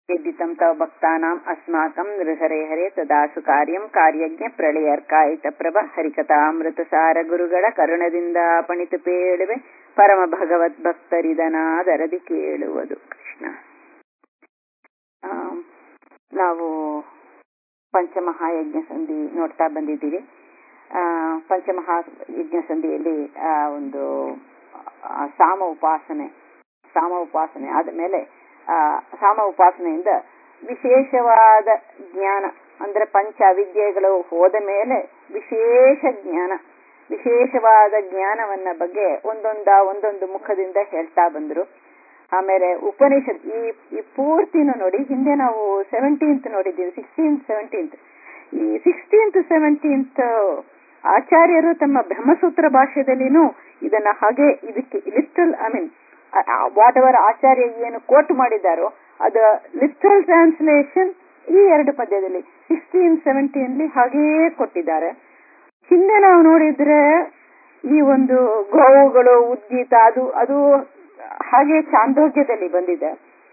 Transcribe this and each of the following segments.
यद्दितं तव भक्तानाम् अस्माकं नृहरे हरे ತದಾಸು ಕಾರ್ಯಂ ಕಾರ್ಯಜ್ಞ ಪ್ರಳಯರ್ಕಾಯಿತ ಪ್ರಭ ಹರಿಕಥಾಮೃತಸಾರ ಗುರುಗಳ ಕರುಣದಿಂದ ಪಣಿತು ಪೇಳುವೆ ಪರಮ ಭಗವದ್ ಭಕ್ತರಿದನಾದರದಿ ಕೇಳುವುದು ಕೃಷ್ಣ ನಾವು ಪಂಚಮಹಾಯಜ್ಞ ಸಂಧಿ ನೋಡ್ತಾ ಬಂದಿದ್ದೀವಿ ಪಂಚಮಹಾ ಯಜ್ಞ ಸಂಧಿಯಲ್ಲಿ ಒಂದು ಸಾಮ ಉಪಾಸನೆ ಸಾಮ ಉಪಾಸನೆ ಆದಮೇಲೆ ಸಾಮ ಉಪಾಸನೆಯಿಂದ ವಿಶೇಷವಾದ ಜ್ಞಾನ ಅಂದ್ರೆ ಪಂಚ ಅವಿದ್ಯೆಗಳು ಹೋದ ಮೇಲೆ ವಿಶೇಷ ಜ್ಞಾನ ವಿಶೇಷವಾದ ಜ್ಞಾನವನ್ನ ಬಗ್ಗೆ ಒಂದೊಂದ ಒಂದೊಂದು ಮುಖದಿಂದ ಹೇಳ್ತಾ ಬಂದ್ರು ಆಮೇಲೆ ಉಪನಿಷತ್ ಈ ಈ ಪೂರ್ತಿನೂ ನೋಡಿ ಹಿಂದೆ ನಾವು ಸೆವೆಂಟೀನ್ತ್ ನೋಡಿದ್ದೀವಿ ಸಿಕ್ಸ್ಟೀನ್ತ್ ಸೆವೆಂಟೀನ್ತ್ ಈ ಸಿಕ್ಸ್ಟೀನ್ತ್ ಸೆವೆಂಟೀನ್ತ್ ಆಚಾರ್ಯರು ತಮ್ಮ ಬ್ರಹ್ಮಸೂತ್ರ ಭಾಷೆದಲ್ಲಿನೂ ಇದನ್ನ ಹಾಗೆ ಇದಕ್ಕೆ literal I mean whatever ಆಚಾರ್ಯ ಏನು ಕೋಟ್ ಮಾಡಿದಾರೋ ಅದು ಲಿಟ್ರಲ್ ಟ್ರಾನ್ಸ್ಲೇಷನ್ ಈ ಎರಡು ಪದ್ಯದಲ್ಲಿ ಸಿಕ್ಸ್ಟೀನ್ ಸೆವೆಂಟೀನ್ಲಿ ಹಾಗೆಯೇ ಕೊಟ್ಟಿದ್ದಾರೆ ಹಿಂದೆ ನಾವು ನೋಡಿದ್ರೆ ಈ ಒಂದು ಗೋವುಗಳು ಉದ್ಗೀತ ಅದು ಅದು ಹಾಗೆ ಚಾಂದೋಗ್ಯದಲ್ಲಿ ಬಂದಿದೆ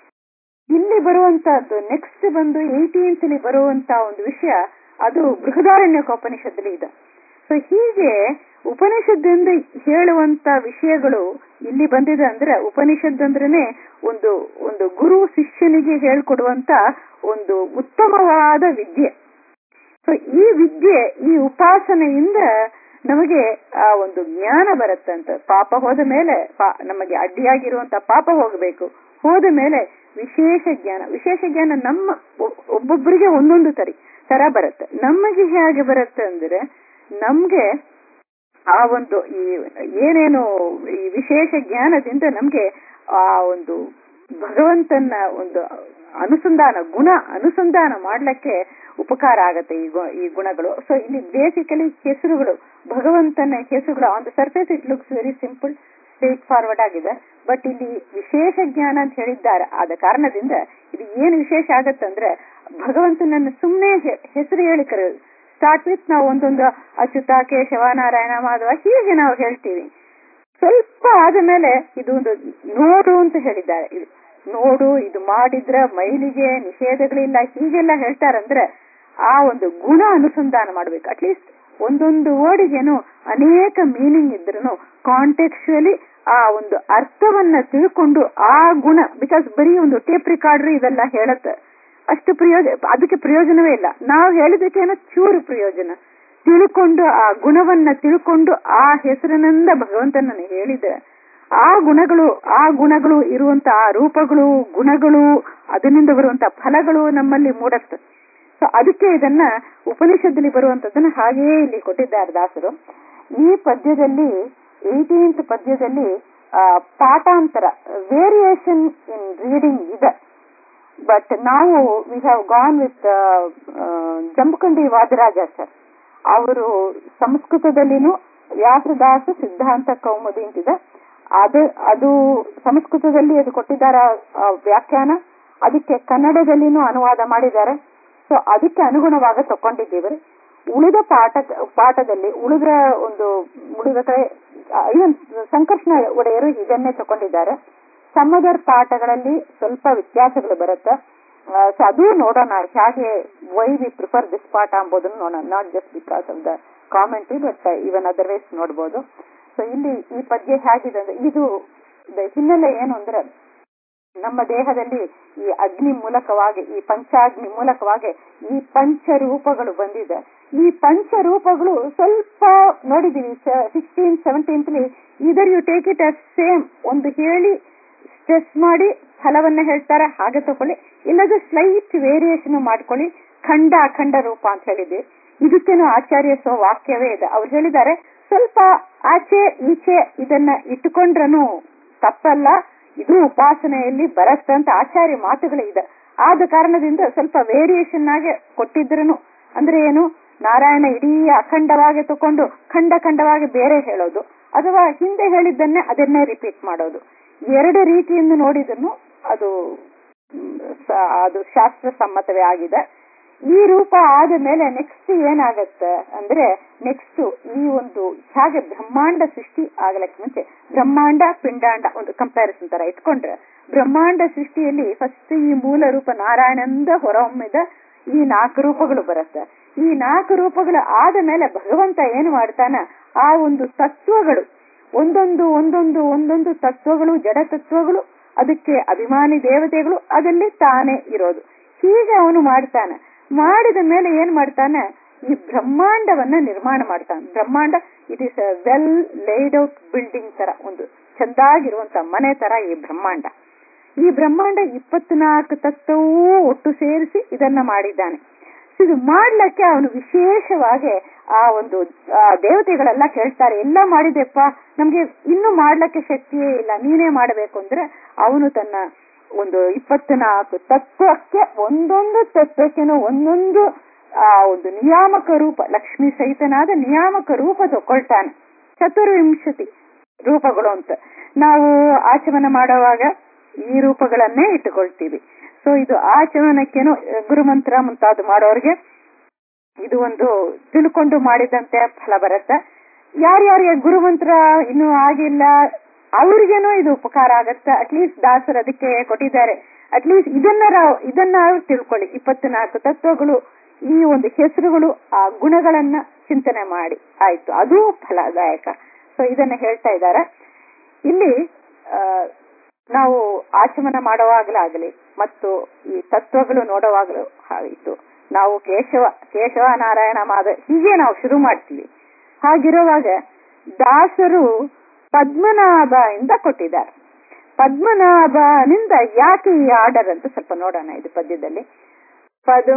ಇಲ್ಲಿ ಬರುವಂತಹದ್ದು ನೆಕ್ಸ್ಟ್ ಬಂದು ಏಯ್ಟೀನ್ತ್ ಬರುವಂತ ಒಂದು ವಿಷಯ ಅದು ಬೃಹದಾರಣ್ಯಕೋಪನಿಷತ್ತಲ್ಲಿ ಇದೆ ಸೊ ಹೀಗೆ ಉಪನಿಷತ್ತಿಂದ ಹೇಳುವಂತ ವಿಷಯಗಳು ಇಲ್ಲಿ ಬಂದಿದೆ ಅಂದ್ರೆ ಉಪನಿಷತ್ ಅಂದ್ರೇನೆ ಒಂದು ಒಂದು ಗುರು ಶಿಷ್ಯನಿಗೆ ಹೇಳ್ಕೊಡುವಂತ ಒಂದು ಉತ್ತಮವಾದ ವಿದ್ಯೆ ಸೊ ಈ ವಿದ್ಯೆ ಈ ಉಪಾಸನೆಯಿಂದ ನಮಗೆ ಆ ಒಂದು ಜ್ಞಾನ ಬರುತ್ತಂತ ಪಾಪ ಹೋದ ಮೇಲೆ ನಮಗೆ ಅಡ್ಡಿಯಾಗಿರುವಂತ ಪಾಪ ಹೋಗಬೇಕು ಹೋದ ಮೇಲೆ ವಿಶೇಷ ಜ್ಞಾನ ವಿಶೇಷ ಜ್ಞಾನ ನಮ್ಮ ಒಬ್ಬೊಬ್ಬರಿಗೆ ಒಂದೊಂದು ತರಿ ತರ ಬರುತ್ತೆ ನಮಗೆ ಹೇಗೆ ಬರುತ್ತೆ ಅಂದ್ರೆ ನಮ್ಗೆ ಆ ಒಂದು ಈ ಏನೇನು ಈ ವಿಶೇಷ ಜ್ಞಾನದಿಂದ ನಮ್ಗೆ ಆ ಒಂದು ಭಗವಂತನ ಒಂದು ಅನುಸಂಧಾನ ಗುಣ ಅನುಸಂಧಾನ ಮಾಡ್ಲಿಕ್ಕೆ ಉಪಕಾರ ಆಗತ್ತೆ ಈ ಈ ಗುಣಗಳು ಸೊ ಇಲ್ಲಿ ಬೇಸಿಕಲಿ ಹೆಸರುಗಳು ಭಗವಂತನ ಹೆಸರುಗಳು on the surface it looks very simple straightforward ಆಗಿದೆ ಬಟ್ ಇಲ್ಲಿ ವಿಶೇಷ ಜ್ಞಾನ ಅಂತ ಹೇಳಿದ್ದಾರೆ ಆದ ಕಾರಣದಿಂದ ಇದು ಏನು ವಿಶೇಷ ಆಗತ್ತಂದ್ರೆ ಭಗವಂತನನ್ನು ಸುಮ್ಮನೆ ಹೆಸರು ಹೇಳಿ ಕರೆಯೋದು ಸ್ಟಾರ್ಟ್ ವಿತ್ ನಾವು ಒಂದೊಂದು ಅಚ್ಯುತ ಕೇಶವ ನಾರಾಯಣ ಮಾಧವ ಹೀಗೆ ನಾವು ಹೇಳ್ತೀವಿ ಸ್ವಲ್ಪ ಆದ ಮೇಲೆ ಇದು ಒಂದು ನೋಡು ಅಂತ ಹೇಳಿದ್ದಾರೆ ಇದು ನೋಡು ಇದು ಮಾಡಿದ್ರ ಮೈಲಿಗೆ ನಿಷೇಧಗಳಿಲ್ಲ ಹೀಗೆಲ್ಲ ಹೇಳ್ತಾರಂದ್ರೆ ಆ ಒಂದು ಗುಣ ಅನುಸಂಧಾನ ಮಾಡ್ಬೇಕು ಅಟ್ಲೀಸ್ಟ್ ಒಂದೊಂದು ವರ್ಡಿಗೇನು ಅನೇಕ ಮೀನಿಂಗ್ ಇದ್ರೂ ಕಾಂಟೆಕ್ಚುಲಿ ಆ ಒಂದು ಅರ್ಥವನ್ನ ತಿಳ್ಕೊಂಡು ಆ ಗುಣ ಬಿಕಾಸ್ ಬರೀ ಒಂದು ಟೇಪ್ ರಿಕಾರ್ಡ್ರ್ ಇದೆಲ್ಲ ಹೇಳತ್ತೆ ಅಷ್ಟು ಪ್ರಯೋಜನ ಅದಕ್ಕೆ ಪ್ರಯೋಜನವೇ ಇಲ್ಲ ನಾವು ಹೇಳಿದಕ್ಕೇನೋ ಚೂರು ಪ್ರಯೋಜನ ತಿಳ್ಕೊಂಡು ಆ ಗುಣವನ್ನ ತಿಳ್ಕೊಂಡು ಆ ಹೆಸರಿನಿಂದ ಭಗವಂತನನ್ನು ಹೇಳಿದ್ರೆ ಆ ಗುಣಗಳು ಆ ಗುಣಗಳು ಇರುವಂತ ಆ ರೂಪಗಳು ಗುಣಗಳು ಅದರಿಂದ ಬರುವಂತ ಫಲಗಳು ನಮ್ಮಲ್ಲಿ ಮೂಡತ್ತೆ ಸೊ ಅದಕ್ಕೆ ಇದನ್ನ ಉಪನಿಷತ್ತಲ್ಲಿ ಬರುವಂತದನ್ನ ಹಾಗೆಯೇ ಇಲ್ಲಿ ಕೊಟ್ಟಿದ್ದಾರೆ ದಾಸರು ಈ ಪದ್ಯದಲ್ಲಿ ಏಯ್ಟೀನ್ತ್ ಪದ್ಯದಲ್ಲಿ ಪಾಠಾಂತರ ವೇರಿಯೇಷನ್ ಇನ್ ರೀಡಿಂಗ್ ಇದೆ ಬಟ್ ನಾವು we have gone with Jambukandi Vadaraja sir ಅವರು ಸಂಸ್ಕೃತದಲ್ಲಿನೂ ವ್ಯಾಸದಾಸ ಸಿದ್ಧಾಂತ ಕೌಮುದಿ ಅಂತಿದೆ ಅದು ಅದು ಸಂಸ್ಕೃತದಲ್ಲಿ ಅದು ಕೊಟ್ಟಿದ್ದಾರ ವ್ಯಾಖ್ಯಾನ ಅದಕ್ಕೆ ಕನ್ನಡದಲ್ಲಿನೂ ಅನುವಾದ ಮಾಡಿದ್ದಾರೆ ಸೊ ಅದಕ್ಕೆ ಅನುಗುಣವಾಗಿ ತಕೊಂಡಿದ್ದೀವಿ ಉಳಿದ ಪಾಠ ಪಾಠದಲ್ಲಿ ಉಳಿದ ಒಂದು ಉಳಿದ ಕಡೆ ಇವನ್ ಸಂಕರ್ಷಣ ಒಡೆಯರು ಇದನ್ನೇ ತಕೊಂಡಿದ್ದಾರೆ ಸಮದರ್ ಪಾಠಗಳಲ್ಲಿ ಸ್ವಲ್ಪ ವ್ಯತ್ಯಾಸಗಳು ಬರುತ್ತೆ ಸೊ ಅದು ನೋಡೋಣ ಹೇಗೆ ವೈ ವಿ ಪ್ರಿಫರ್ ದಿಸ್ ಪಾಠ ಅಂಬೋದನ್ನು ನೋಡೋಣ not just because of the commentary but even otherwise ನೋಡ್ಬೋದು ಸೊ ಇಲ್ಲಿ ಈ ಪದ್ಯ ಹೇಗಿದೆ ಅಂದ್ರೆ ಇದು ಹಿನ್ನೆಲೆ ಏನು ಅಂದ್ರೆ ನಮ್ಮ ದೇಹದಲ್ಲಿ ಈ ಅಗ್ನಿ ಮೂಲಕವಾಗಿ ಈ ಪಂಚಾಗ್ನಿ ಮೂಲಕವಾಗಿ ಈ ಪಂಚರೂಪಗಳು ಬಂದಿದೆ ಈ ಪಂಚರೂಪಗಳು ಸ್ವಲ್ಪ ನೋಡಿದೀವಿ ಸಿಕ್ಸ್ಟೀನ್ ಸೆವೆಂಟೀನ್ತ್ಲಿ either you take it as same ಒಂದು ಹೇಳಿ ಸ್ಟ್ರೆಸ್ ಮಾಡಿ ಫಲವನ್ನ ಹೇಳ್ತಾರೆ ಹಾಗೆ ತಗೊಳ್ಳಿ ಇಲ್ಲದ ಸ್ಲೈಟ್ ವೇರಿಯೇಷನ್ ಮಾಡ್ಕೊಳ್ಳಿ ಖಂಡ ಅಖಂಡ ರೂಪ ಅಂತ ಹೇಳಿದ್ವಿ ಇದಕ್ಕೇನು ಆಚಾರ್ಯ ಸೊ ವಾಕ್ಯವೇ ಇದೆ ಅವ್ರು ಹೇಳಿದ್ದಾರೆ ಸ್ವಲ್ಪ ಆಚೆ ಈಚೆ ಇದನ್ನ ಇಟ್ಟುಕೊಂಡ್ರನು ತಪ್ಪಲ್ಲ ಇದು ಉಪಾಸನೆಯಲ್ಲಿ ಬರತ್ತೆ ಅಂತ ಆಚಾರ್ಯ ಮಾತುಗಳು ಇದೆ ಆದ ಕಾರಣದಿಂದ ಸ್ವಲ್ಪ ವೇರಿಯೇಷನ್ ಆಗಿ ಕೊಟ್ಟಿದ್ರನು ಅಂದ್ರೆ ಏನು ನಾರಾಯಣ ಇಡೀ ಅಖಂಡವಾಗಿ ತಕೊಂಡು ಖಂಡ ಖಂಡವಾಗಿ ಬೇರೆ ಹೇಳೋದು ಅಥವಾ ಹಿಂದೆ ಹೇಳಿದ್ದನ್ನೇ ಅದನ್ನೇ ರಿಪೀಟ್ ಮಾಡೋದು ಎರಡು ರೀತಿಯಿಂದ ನೋಡಿದನು ಅದು ಅದು ಶಾಸ್ತ್ರ ಸಮ್ಮತವೇ ಆಗಿದೆ ಈ ರೂಪ ಆದ ಮೇಲೆ ನೆಕ್ಸ್ಟ್ ಏನಾಗತ್ತೆ ಅಂದ್ರೆ ನೆಕ್ಸ್ಟ್ ಈ ಒಂದು ಹೇಗೆ ಬ್ರಹ್ಮಾಂಡ ಸೃಷ್ಟಿ ಆಗಲಕ್ಕೆ ಮುಂಚೆ ಬ್ರಹ್ಮಾಂಡ ಪಿಂಡಾಂಡ ಒಂದು ಕಂಪ್ಯಾರಿಸನ್ ತರ ಇಟ್ಕೊಂಡ್ರೆ ಬ್ರಹ್ಮಾಂಡ ಸೃಷ್ಟಿಯಲ್ಲಿ ಫಸ್ಟ್ ಈ ಮೂಲ ರೂಪ ನಾರಾಯಣಂದ ಹೊರಹೊಮ್ಮಿದ ಈ ನಾಲ್ಕು ರೂಪಗಳು ಬರುತ್ತೆ ಈ ನಾಲ್ಕು ರೂಪಗಳು ಆದ ಮೇಲೆ ಭಗವಂತ ಏನು ಮಾಡ್ತಾನ ಆ ಒಂದು ತತ್ವಗಳು ಒಂದೊಂದು ಒಂದೊಂದು ಒಂದೊಂದು ತತ್ವಗಳು ಜಡ ತತ್ವಗಳು ಅದಕ್ಕೆ ಅಭಿಮಾನಿ ದೇವತೆಗಳು ಅದಲ್ಲಿ ತಾನೇ ಇರೋದು ಹೀಗೆ ಅವನು ಮಾಡ್ತಾನೆ ಮಾಡಿದ ಮೇಲೆ ಏನ್ ಮಾಡ್ತಾನೆ ಈ ಬ್ರಹ್ಮಾಂಡವನ್ನ ನಿರ್ಮಾಣ ಮಾಡ್ತಾನೆ ಬ್ರಹ್ಮಾಂಡ it is well laid out building ತರ ಒಂದು ಚಂದಾಗಿರುವಂತ ಮನೆ ತರ ಈ ಬ್ರಹ್ಮಾಂಡ ಈ ಬ್ರಹ್ಮಾಂಡ ಇಪ್ಪತ್ನಾಲ್ಕು ತತ್ವವೂ ಒಟ್ಟು ಸೇರಿಸಿ ಇದನ್ನ ಮಾಡಿದ್ದಾನೆ ಇದು ಮಾಡ್ಲಿಕ್ಕೆ ಅವನು ವಿಶೇಷವಾಗಿ ಆ ಒಂದು ಆ ದೇವತೆಗಳೆಲ್ಲ ಕೇಳ್ತಾರೆ ಎಲ್ಲ ಮಾಡಿದೆಪ್ಪ ನಮ್ಗೆ ಇನ್ನು ಮಾಡ್ಲಿಕ್ಕೆ ಶಕ್ತಿಯೇ ಇಲ್ಲ ನೀನೇ ಮಾಡಬೇಕು ಅಂದ್ರೆ ಅವನು ತನ್ನ ಒಂದು ಇಪ್ಪತ್ನಾಲ್ಕು ತತ್ವಕ್ಕೆ ಒಂದೊಂದು ತತ್ವಕ್ಕೆನೂ ಒಂದೊಂದು ಆ ಒಂದು ನಿಯಾಮಕ ರೂಪ ಲಕ್ಷ್ಮಿ ಸಹಿತನಾದ ನಿಯಾಮಕ ರೂಪ ತಗೊಳ್ತಾನೆ ಚತುರ್ವಿಂಶತಿ ರೂಪಗಳು ಅಂತ ನಾವು ಆಚಮನ ಮಾಡುವಾಗ ಈ ರೂಪಗಳನ್ನೇ ಇಟ್ಟುಕೊಳ್ತೀವಿ ಸೊ ಇದು ಆಚಮನಕ್ಕೇನು ಗುರುಮಂತ್ರ ಮುಂತಾದ ಮಾಡೋರಿಗೆ ಇದು ಒಂದು ತಿಳ್ಕೊಂಡು ಮಾಡಿದಂತೆ ಫಲ ಬರುತ್ತೆ ಯಾರ್ಯಾರಿಗೆ ಗುರುಮಂತ್ರ ಇನ್ನೂ ಆಗಿಲ್ಲ ಅವ್ರಿಗೇನೋ ಇದು ಉಪಕಾರ ಆಗತ್ತೆ ಅಟ್ಲೀಸ್ಟ್ ದಾಸರು ಅದಕ್ಕೆ ಕೊಟ್ಟಿದ್ದಾರೆ ಅಟ್ಲೀಸ್ಟ್ ಇದನ್ನ ನಾವು ಇದನ್ನ ತಿಳ್ಕೊಳ್ಳಿ ಇಪ್ಪತ್ನಾಲ್ಕು ತತ್ವಗಳು ಈ ಒಂದು ಹೆಸರುಗಳು ಆ ಗುಣಗಳನ್ನ ಚಿಂತನೆ ಮಾಡಿ ಆಯ್ತು ಅದು ಫಲದಾಯಕ ಸೊ ಇದನ್ನ ಹೇಳ್ತಾ ಇದ್ದಾರೆ ಇಲ್ಲಿ ನಾವು ಆಚಮನ ಮಾಡುವಾಗಲಾಗಲಿ ಮತ್ತು ಈ ತತ್ವಗಳು ನೋಡುವಾಗಲೂ ಆಯಿತು ನಾವು ಕೇಶವ ಕೇಶವ ನಾರಾಯಣ ಮಾದ ಹೀಗೆ ನಾವು ಶುರು ಮಾಡ್ತೀವಿ ಹಾಗಿರುವಾಗ ದಾಸರು ಪದ್ಮನಾಭ ಇಂದ ಕೊಟ್ಟಿದ್ದಾರೆ ಪದ್ಮನಾಭನಿಂದ ಯಾಕೆ ಈ ಆರ್ಡರ್ ಅಂತ ಸ್ವಲ್ಪ ನೋಡೋಣ ಇದು ಪದ್ಯದಲ್ಲಿ ಪದು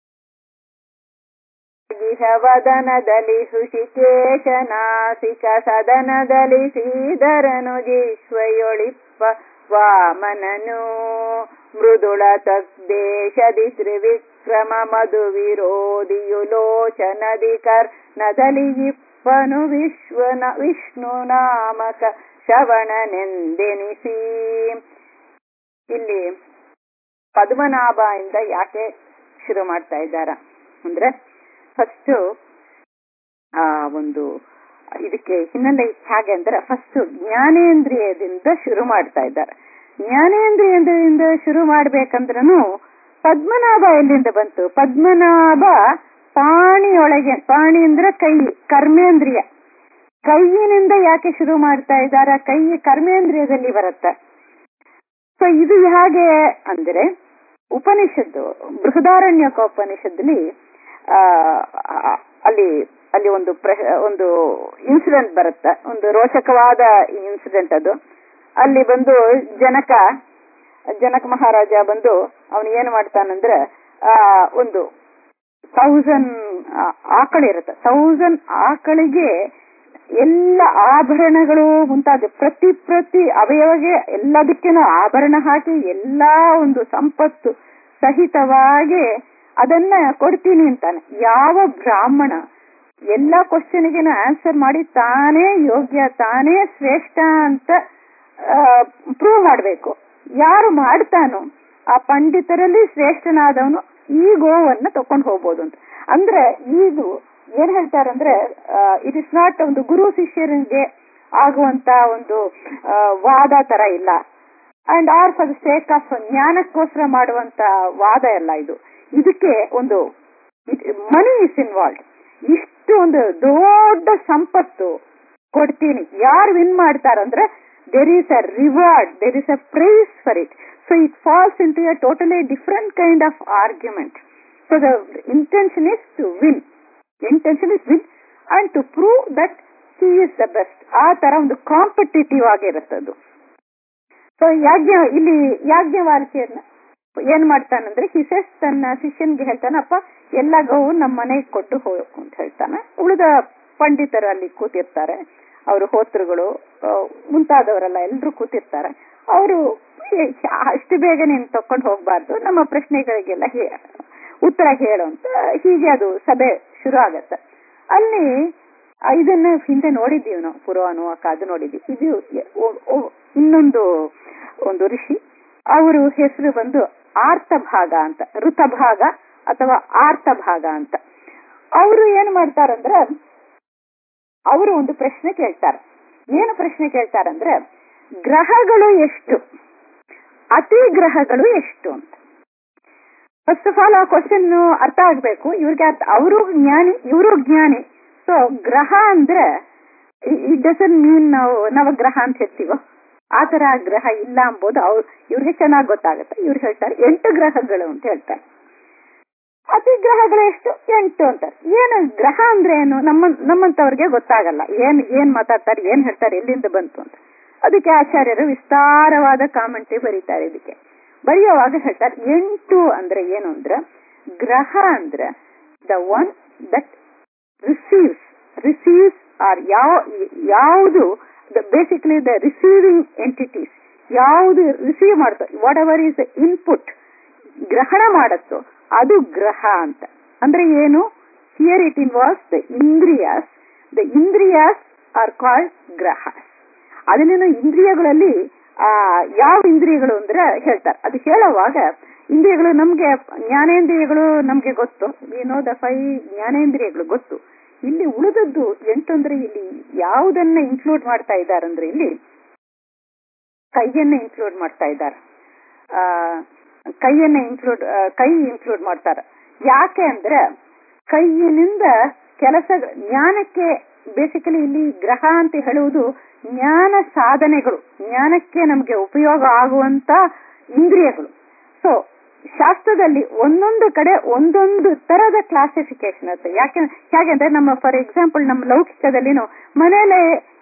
ವದನದಲ್ಲಿ ಹೃಷಿಕೇಶ ನಾಸಿಕ ಸದನದಲ್ಲಿ ಶ್ರೀಧರನು ಜೀಶ್ವಯೊಳಿಪ್ಪ ವಾಮನನು ಮೃದುಳ ತದ್ದೇಶದಿ ತ್ರಿವಿಕ್ರಮ ಮಧು ವಿರೋಧಿಯು ಲೋಚನದಿ ಕರ್ಣದಲ್ಲಿ ಇಪ್ಪನು ವಿಶ್ವನ ವಿಷ್ಣು ನಾಮಕ ಶ್ರವಣನೆಂದೆನಿಸಿ ಇಲ್ಲಿ ಪದ್ಮನಾಭ ಇಂದ ಯಾಕೆ ಶುರು ಮಾಡ್ತಾ ಇದ್ದಾರ ಅಂದ್ರೆ ಫಸ್ಟ್ ಆ ಒಂದು ಇದಕ್ಕೆ ಹಿನ್ನೆಲೆ ಹೇಗೆ ಅಂದ್ರೆ ಫಸ್ಟ್ ಜ್ಞಾನೇಂದ್ರಿಯದಿಂದ ಶುರು ಮಾಡ್ತಾ ಇದ್ದಾರೆ ಜ್ಞಾನೇಂದ್ರಿಯದಿಂದ ಶುರು ಮಾಡ್ಬೇಕಂದ್ರೂ ಪದ್ಮನಾಭ ಎಲ್ಲಿಂದ ಬಂತು ಪದ್ಮನಾಭ ಪಾಣಿಯೊಳಗೆ ಪಾಣಿ ಅಂದ್ರೆ ಕೈ ಕರ್ಮೇಂದ್ರಿಯ ಕೈಯಿನಿಂದ ಯಾಕೆ ಶುರು ಮಾಡ್ತಾ ಇದ್ದಾರ ಕೈ ಕರ್ಮೇಂದ್ರಿಯದಲ್ಲಿ ಬರುತ್ತೆ ಸೊ ಇದು ಹೇಗೆ ಅಂದ್ರೆ ಉಪನಿಷತ್ತು ಬೃಹದಾರಣ್ಯಕ ಉಪನಿಷತ್ತಲ್ಲಿ ಆ ಅಲ್ಲಿ ಅಲ್ಲಿ ಒಂದು ಒಂದು ಇನ್ಸಿಡೆಂಟ್ ಬರುತ್ತೆ ಒಂದು ರೋಚಕವಾದ ಇನ್ಸಿಡೆಂಟ್ ಅದು ಅಲ್ಲಿ ಬಂದು ಜನಕ ಜನಕ ಮಹಾರಾಜ ಬಂದು ಅವನು ಏನು ಮಾಡ್ತಾನಂದ್ರೆ ಆ ಒಂದು ಥೌಸಂಡ್ ಆಕಳಿರುತ್ತೆ ಥೌಸಂಡ್ ಆಕಳಿಗೆ ಎಲ್ಲ ಆಭರಣಗಳು ಮುಂತಾದ ಪ್ರತಿ ಪ್ರತಿ ಅವಯವಗೆ ಎಲ್ಲದಕ್ಕೇನು ಆಭರಣ ಹಾಕಿ ಎಲ್ಲಾ ಒಂದು ಸಂಪತ್ತು ಸಹಿತವಾಗಿ ಅದನ್ನ ಕೊಡ್ತೀನಿ ಅಂತಾನೆ ಯಾವ ಬ್ರಾಹ್ಮಣ ಎಲ್ಲ ಕ್ವಶನ್ಗೆ ಆನ್ಸರ್ ಮಾಡಿ ತಾನೇ ಯೋಗ್ಯ ತಾನೇ ಶ್ರೇಷ್ಠ ಅಂತ ಪ್ರೂವ್ ಮಾಡಬೇಕು ಯಾರು ಮಾಡ್ತಾನೋ ಆ ಪಂಡಿತರಲ್ಲಿ ಶ್ರೇಷ್ಠನಾದವನು ಈ ಗೋವನ್ನ ತಕೊಂಡು ಹೋಗ್ಬೋದು ಅಂತ ಅಂದ್ರೆ ಇದು ಏನ್ ಹೇಳ್ತಾರಂದ್ರೆ ಇಟ್ ಇಸ್ ನಾಟ್ ಒಂದು ಗುರು ಶಿಷ್ಯರಿಗೆ ಆಗುವಂತ ಒಂದು ವಾದ ತರ ಇಲ್ಲ and or for the sake of ಜ್ಞಾನಕ್ಕೋಸ್ಕರ ಮಾಡುವಂತ ವಾದ ಎಲ್ಲ ಇದು ಇದಕ್ಕೆ ಒಂದು ಮನಿ ಇಸ್ ಇನ್ವಾಲ್ವ್ ಇಷ್ಟು ಒಂದು ದೊಡ್ಡ ಸಂಪತ್ತು ಕೊಡ್ತೀನಿ ಯಾರು ವಿನ್ ಮಾಡ್ತಾರಂದ್ರೆ there is a reward there is a prize for it so it falls into a totally different kind of argument so the intention is to win intention is win and to prove that he is the best ಆ ತರ ಒಂದು competitive ಆಗಿರುತ್ತದು so ಯಾಜ್ಞ ಇಲ್ಲಿ ಯಾಜ್ಞವಾಲ್ಕಿಯನ್ನ ಏನ್ ಮಾಡ್ತಾನಂದ್ರೆ ಹಿಸೆಸ್ ತನ್ನ ಶಿಷ್ಯನ್ಗೆ ಹೇಳ್ತಾನಪ್ಪ ಎಲ್ಲ ಗೋವು ನಮ್ಮ ಮನೆಗೆ ಕೊಟ್ಟು ಹೋಗು ಅಂತ ಹೇಳ್ತಾನೆ ಉಳಿದ ಪಂಡಿತರು ಅಲ್ಲಿ ಕೂತಿರ್ತಾರೆ ಅವರು ಹೋತೃಗಳು ಮುಂತಾದವರೆಲ್ಲ ಎಲ್ಲರೂ ಕೂತಿರ್ತಾರೆ ಅವರು ಅಷ್ಟು ಬೇಗ ನೀನು ತಕೊಂಡು ಹೋಗ್ಬಾರ್ದು ನಮ್ಮ ಪ್ರಶ್ನೆಗಳಿಗೆಲ್ಲ ಉತ್ತರ ಹೇಳು ಅಂತ ಹೀಗೆ ಅದು ಸಭೆ ಶುರು ಆಗತ್ತೆ ಅಲ್ಲಿ ಇದನ್ನ ಹಿಂದೆ ನೋಡಿದ್ದೀವಿ ನಾವು ಪುರಾಣುವಕ ಅದು ನೋಡಿದ್ವಿ ಇದು ಇನ್ನೊಂದು ಒಂದು ಋಷಿ ಅವರು ಹೆಸರು ಬಂದು ಆರ್ತ ಭಾಗ ಅಂತ ಋತಭಾಗ ಅಥವಾ ಆರ್ತ ಭಾಗ ಅಂತ ಅವರು ಏನ್ ಮಾಡ್ತಾರಂದ್ರೆ ಅವರು ಒಂದು ಪ್ರಶ್ನೆ ಕೇಳ್ತಾರೆ ಏನು ಪ್ರಶ್ನೆ ಕೇಳ್ತಾರಂದ್ರೆ ಗ್ರಹಗಳು ಎಷ್ಟು ಅತಿ ಗ್ರಹಗಳು ಎಷ್ಟು ಅಂತ ಫಸ್ಟ್ ಆಫ್ ಆಲ್ ಆ ಕ್ವಶನ್ ಅರ್ಥ ಆಗ್ಬೇಕು ಇವ್ರಿಗೆ ಅರ್ಥ ಅವರು ಜ್ಞಾನಿ ಇವರು ಜ್ಞಾನಿ ಸೊ ಗ್ರಹ ಅಂದ್ರೆ ಇಟ್ ಡಸನ್ ಮೀನ್ ನಾವು ನವಗ್ರಹ ಅಂತ ಹೇಳ್ತೀವೋ ಆ ತರ ಗ್ರಹ ಇಲ್ಲ ಅಂಬೋದು ಅವ್ರು ಇವ್ರಿಗೆ ಚೆನ್ನಾಗಿ ಗೊತ್ತಾಗುತ್ತೆ ಇವ್ರು ಹೇಳ್ತಾರೆ ಎಂಟು ಗ್ರಹಗಳು ಅಂತ ಹೇಳ್ತಾರೆ ಅತಿ ಗ್ರಹಗಳು ಎಷ್ಟು ಎಂಟು ಅಂತಾರೆ ಏನು ಗ್ರಹ ಅಂದ್ರೆ ಏನು ನಮ್ಮ ನಮ್ಮಂತವ್ರಿಗೆ ಗೊತ್ತಾಗಲ್ಲ ಏನ್ ಏನ್ ಮಾತಾಡ್ತಾರೆ ಏನ್ ಹೇಳ್ತಾರೆ ಎಲ್ಲಿಂದ ಬಂತು ಅಂತ ಅದಕ್ಕೆ ಆಚಾರ್ಯರು ವಿಸ್ತಾರವಾದ ಕಾಮೆಂಟ್ರಿ ಬರೀತಾರೆ ಇದಕ್ಕೆ ಬರೆಯುವಾಗ ಹೇಳ್ತಾರೆ ಎಂಟು ಅಂದ್ರೆ ಏನು ಅಂದ್ರೆ ಗ್ರಹ ಅಂದ್ರೆ the one that receives receives or ಯಾವ ಯಾವುದು ಬೇಸಿಕಲಿ ದ ರಿಸೀವಿಂಗ್ ಎಂಟಿಟೀಸ್ ಯಾವುದು ರಿಸೀವ್ ಮಾಡುತ್ತೋ ವಾಟ್ ಎವರ್ ಈಸ್ ಇನ್ಪುಟ್ ಗ್ರಹಣ ಮಾಡುತ್ತೋ ಅದು ಗ್ರಹ ಅಂತ ಅಂದ್ರೆ ಏನು here it involves the indriyas the indriyas are called grahas ಅದನ್ನ ಇಂದ್ರಿಯಗಳಲ್ಲಿ ಆ ಯಾವ ಇಂದ್ರಿಯಗಳು ಅಂದ್ರೆ ಹೇಳ್ತಾರೆ ಅದು ಹೇಳುವಾಗ ಇಂದ್ರಿಯಗಳು ನಮ್ಗೆ ಜ್ಞಾನೇಂದ್ರಿಯಗಳು ನಮ್ಗೆ ಗೊತ್ತು ಏನೋ ದ ಫೈ ಜ್ಞಾನೇಂದ್ರಿಯಗಳು ಗೊತ್ತು ಇಲ್ಲಿ ಉಳಿದದ್ದು ಎಂಟು ಅಂದ್ರೆ ಇಲ್ಲಿ ಯಾವುದನ್ನ ಇನ್ಕ್ಲೂಡ್ ಮಾಡ್ತಾ ಇದ್ದಾರೆ ಅಂದ್ರೆ ಇಲ್ಲಿ ಕೈಯನ್ನ ಇನ್ಕ್ಲೂಡ್ ಮಾಡ್ತಾ ಇದ್ದಾರೆ ಆ ಕೈಯನ್ನ ಇನ್ಕ್ಲೂಡ್ ಕೈ ಇನ್ಕ್ಲೂಡ್ ಮಾಡ್ತಾರೆ ಯಾಕೆ ಅಂದ್ರೆ ಕೈಯಿನಿಂದ ಕೆಲಸ ಜ್ಞಾನಕ್ಕೆ ಬೇಸಿಕಲಿ ಇಲ್ಲಿ ಗ್ರಹ ಅಂತ ಹೇಳುವುದು ಜ್ಞಾನ ಸಾಧನೆಗಳು ಜ್ಞಾನಕ್ಕೆ ನಮಗೆ ಉಪಯೋಗ ಆಗುವಂತ ಇಂದ್ರಿಯಗಳು ಸೊ ಶಾಸ್ತ್ರದಲ್ಲಿ ಒಂದೊಂದು ಕಡೆ ಒಂದೊಂದು ತರದ ಕ್ಲಾಸಿಫಿಕೇಶನ್ ಇರುತ್ತೆ ಯಾಕೆ ಹೇಗೆಂದ್ರೆ ನಮ್ಮ ಫಾರ್ ಎಕ್ಸಾಂಪಲ್ ನಮ್ಮ ಲೌಕಿಕದಲ್ಲಿನೂ ಮನೇಲೆ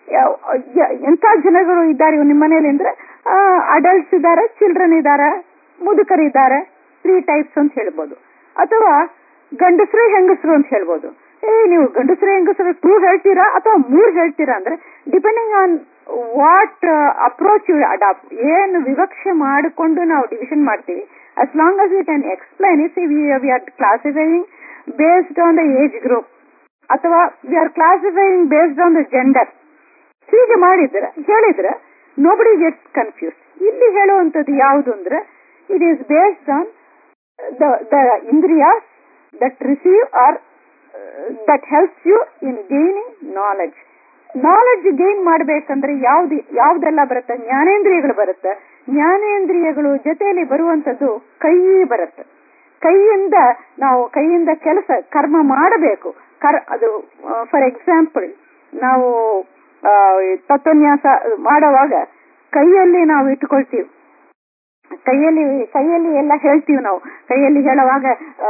ಎಂತ ಜನಗಳು ಇದ್ದಾರೆ ನಿಮ್ಮ ಮನೇಲಿ ಅಂದ್ರೆ ಅಡಲ್ಟ್ಸ್ ಇದ್ದಾರೆ ಚಿಲ್ಡ್ರನ್ ಇದ್ದಾರೆ ಮುದುಕರಿದ್ದಾರೆ ತ್ರೀ ಟೈಪ್ಸ್ ಅಂತ ಹೇಳ್ಬೋದು ಅಥವಾ ಗಂಡಸರು ಹೆಂಗಸರು ಅಂತ ಹೇಳ್ಬೋದು ಏ ನೀವು ಗಂಡಸರು ಹೆಂಗಸರು ಟೂ ಹೇಳ್ತೀರಾ ಅಥವಾ ಮೂರ್ ಹೇಳ್ತೀರಾ ಅಂದ್ರೆ depending on what approach you adapt ಏನು ವಿವಕ್ಷೆ ಮಾಡಿಕೊಂಡು ನಾವು ಡಿವಿಷನ್ ಮಾಡ್ತೀವಿ as long as we can explain it, see, we, we are classifying based on the age group ಅಥವಾ we are classifying based on the gender ಹೀಗೆ ಮಾಡಿದ್ರೆ ಹೇಳಿದ್ರೆ nobody gets confuse ಇಲ್ಲಿ ಹೇಳುವಂಥದ್ದು ಯಾವುದು ಅಂದ್ರೆ it is based on the the indriyas that receive or that helps you in gaining knowledge knowledge gain ಮಾಡ್ಬೇಕಂದ್ರೆ ಯಾವ್ದು ಯಾವ್ದೆಲ್ಲ ಬರುತ್ತೆ ಜ್ಞಾನೇಂದ್ರಿಯಗಳು ಬರುತ್ತೆ ಜ್ಞಾನೇಂದ್ರಿಯಗಳು ಜೊತೆಯಲ್ಲಿ ಬರುವಂತದ್ದು ಕೈ ಬರುತ್ತೆ ಕೈಯಿಂದ ನಾವು ಕೈಯಿಂದ ಕೆಲಸ ಕರ್ಮ ಮಾಡಬೇಕು ಕರ್ ಅದು ಫಾರ್ ಎಕ್ಸಾಂಪಲ್ ನಾವು ತತ್ವನ್ಯಾಸ ಮಾಡುವಾಗ ಕೈಯಲ್ಲಿ ನಾವು ಇಟ್ಕೊಳ್ತೀವಿ ಕೈಯಲ್ಲಿ ಕೈಯಲ್ಲಿ ಎಲ್ಲ ಹೇಳ್ತೀವಿ ನಾವು ಕೈಯಲ್ಲಿ ಹೇಳುವಾಗ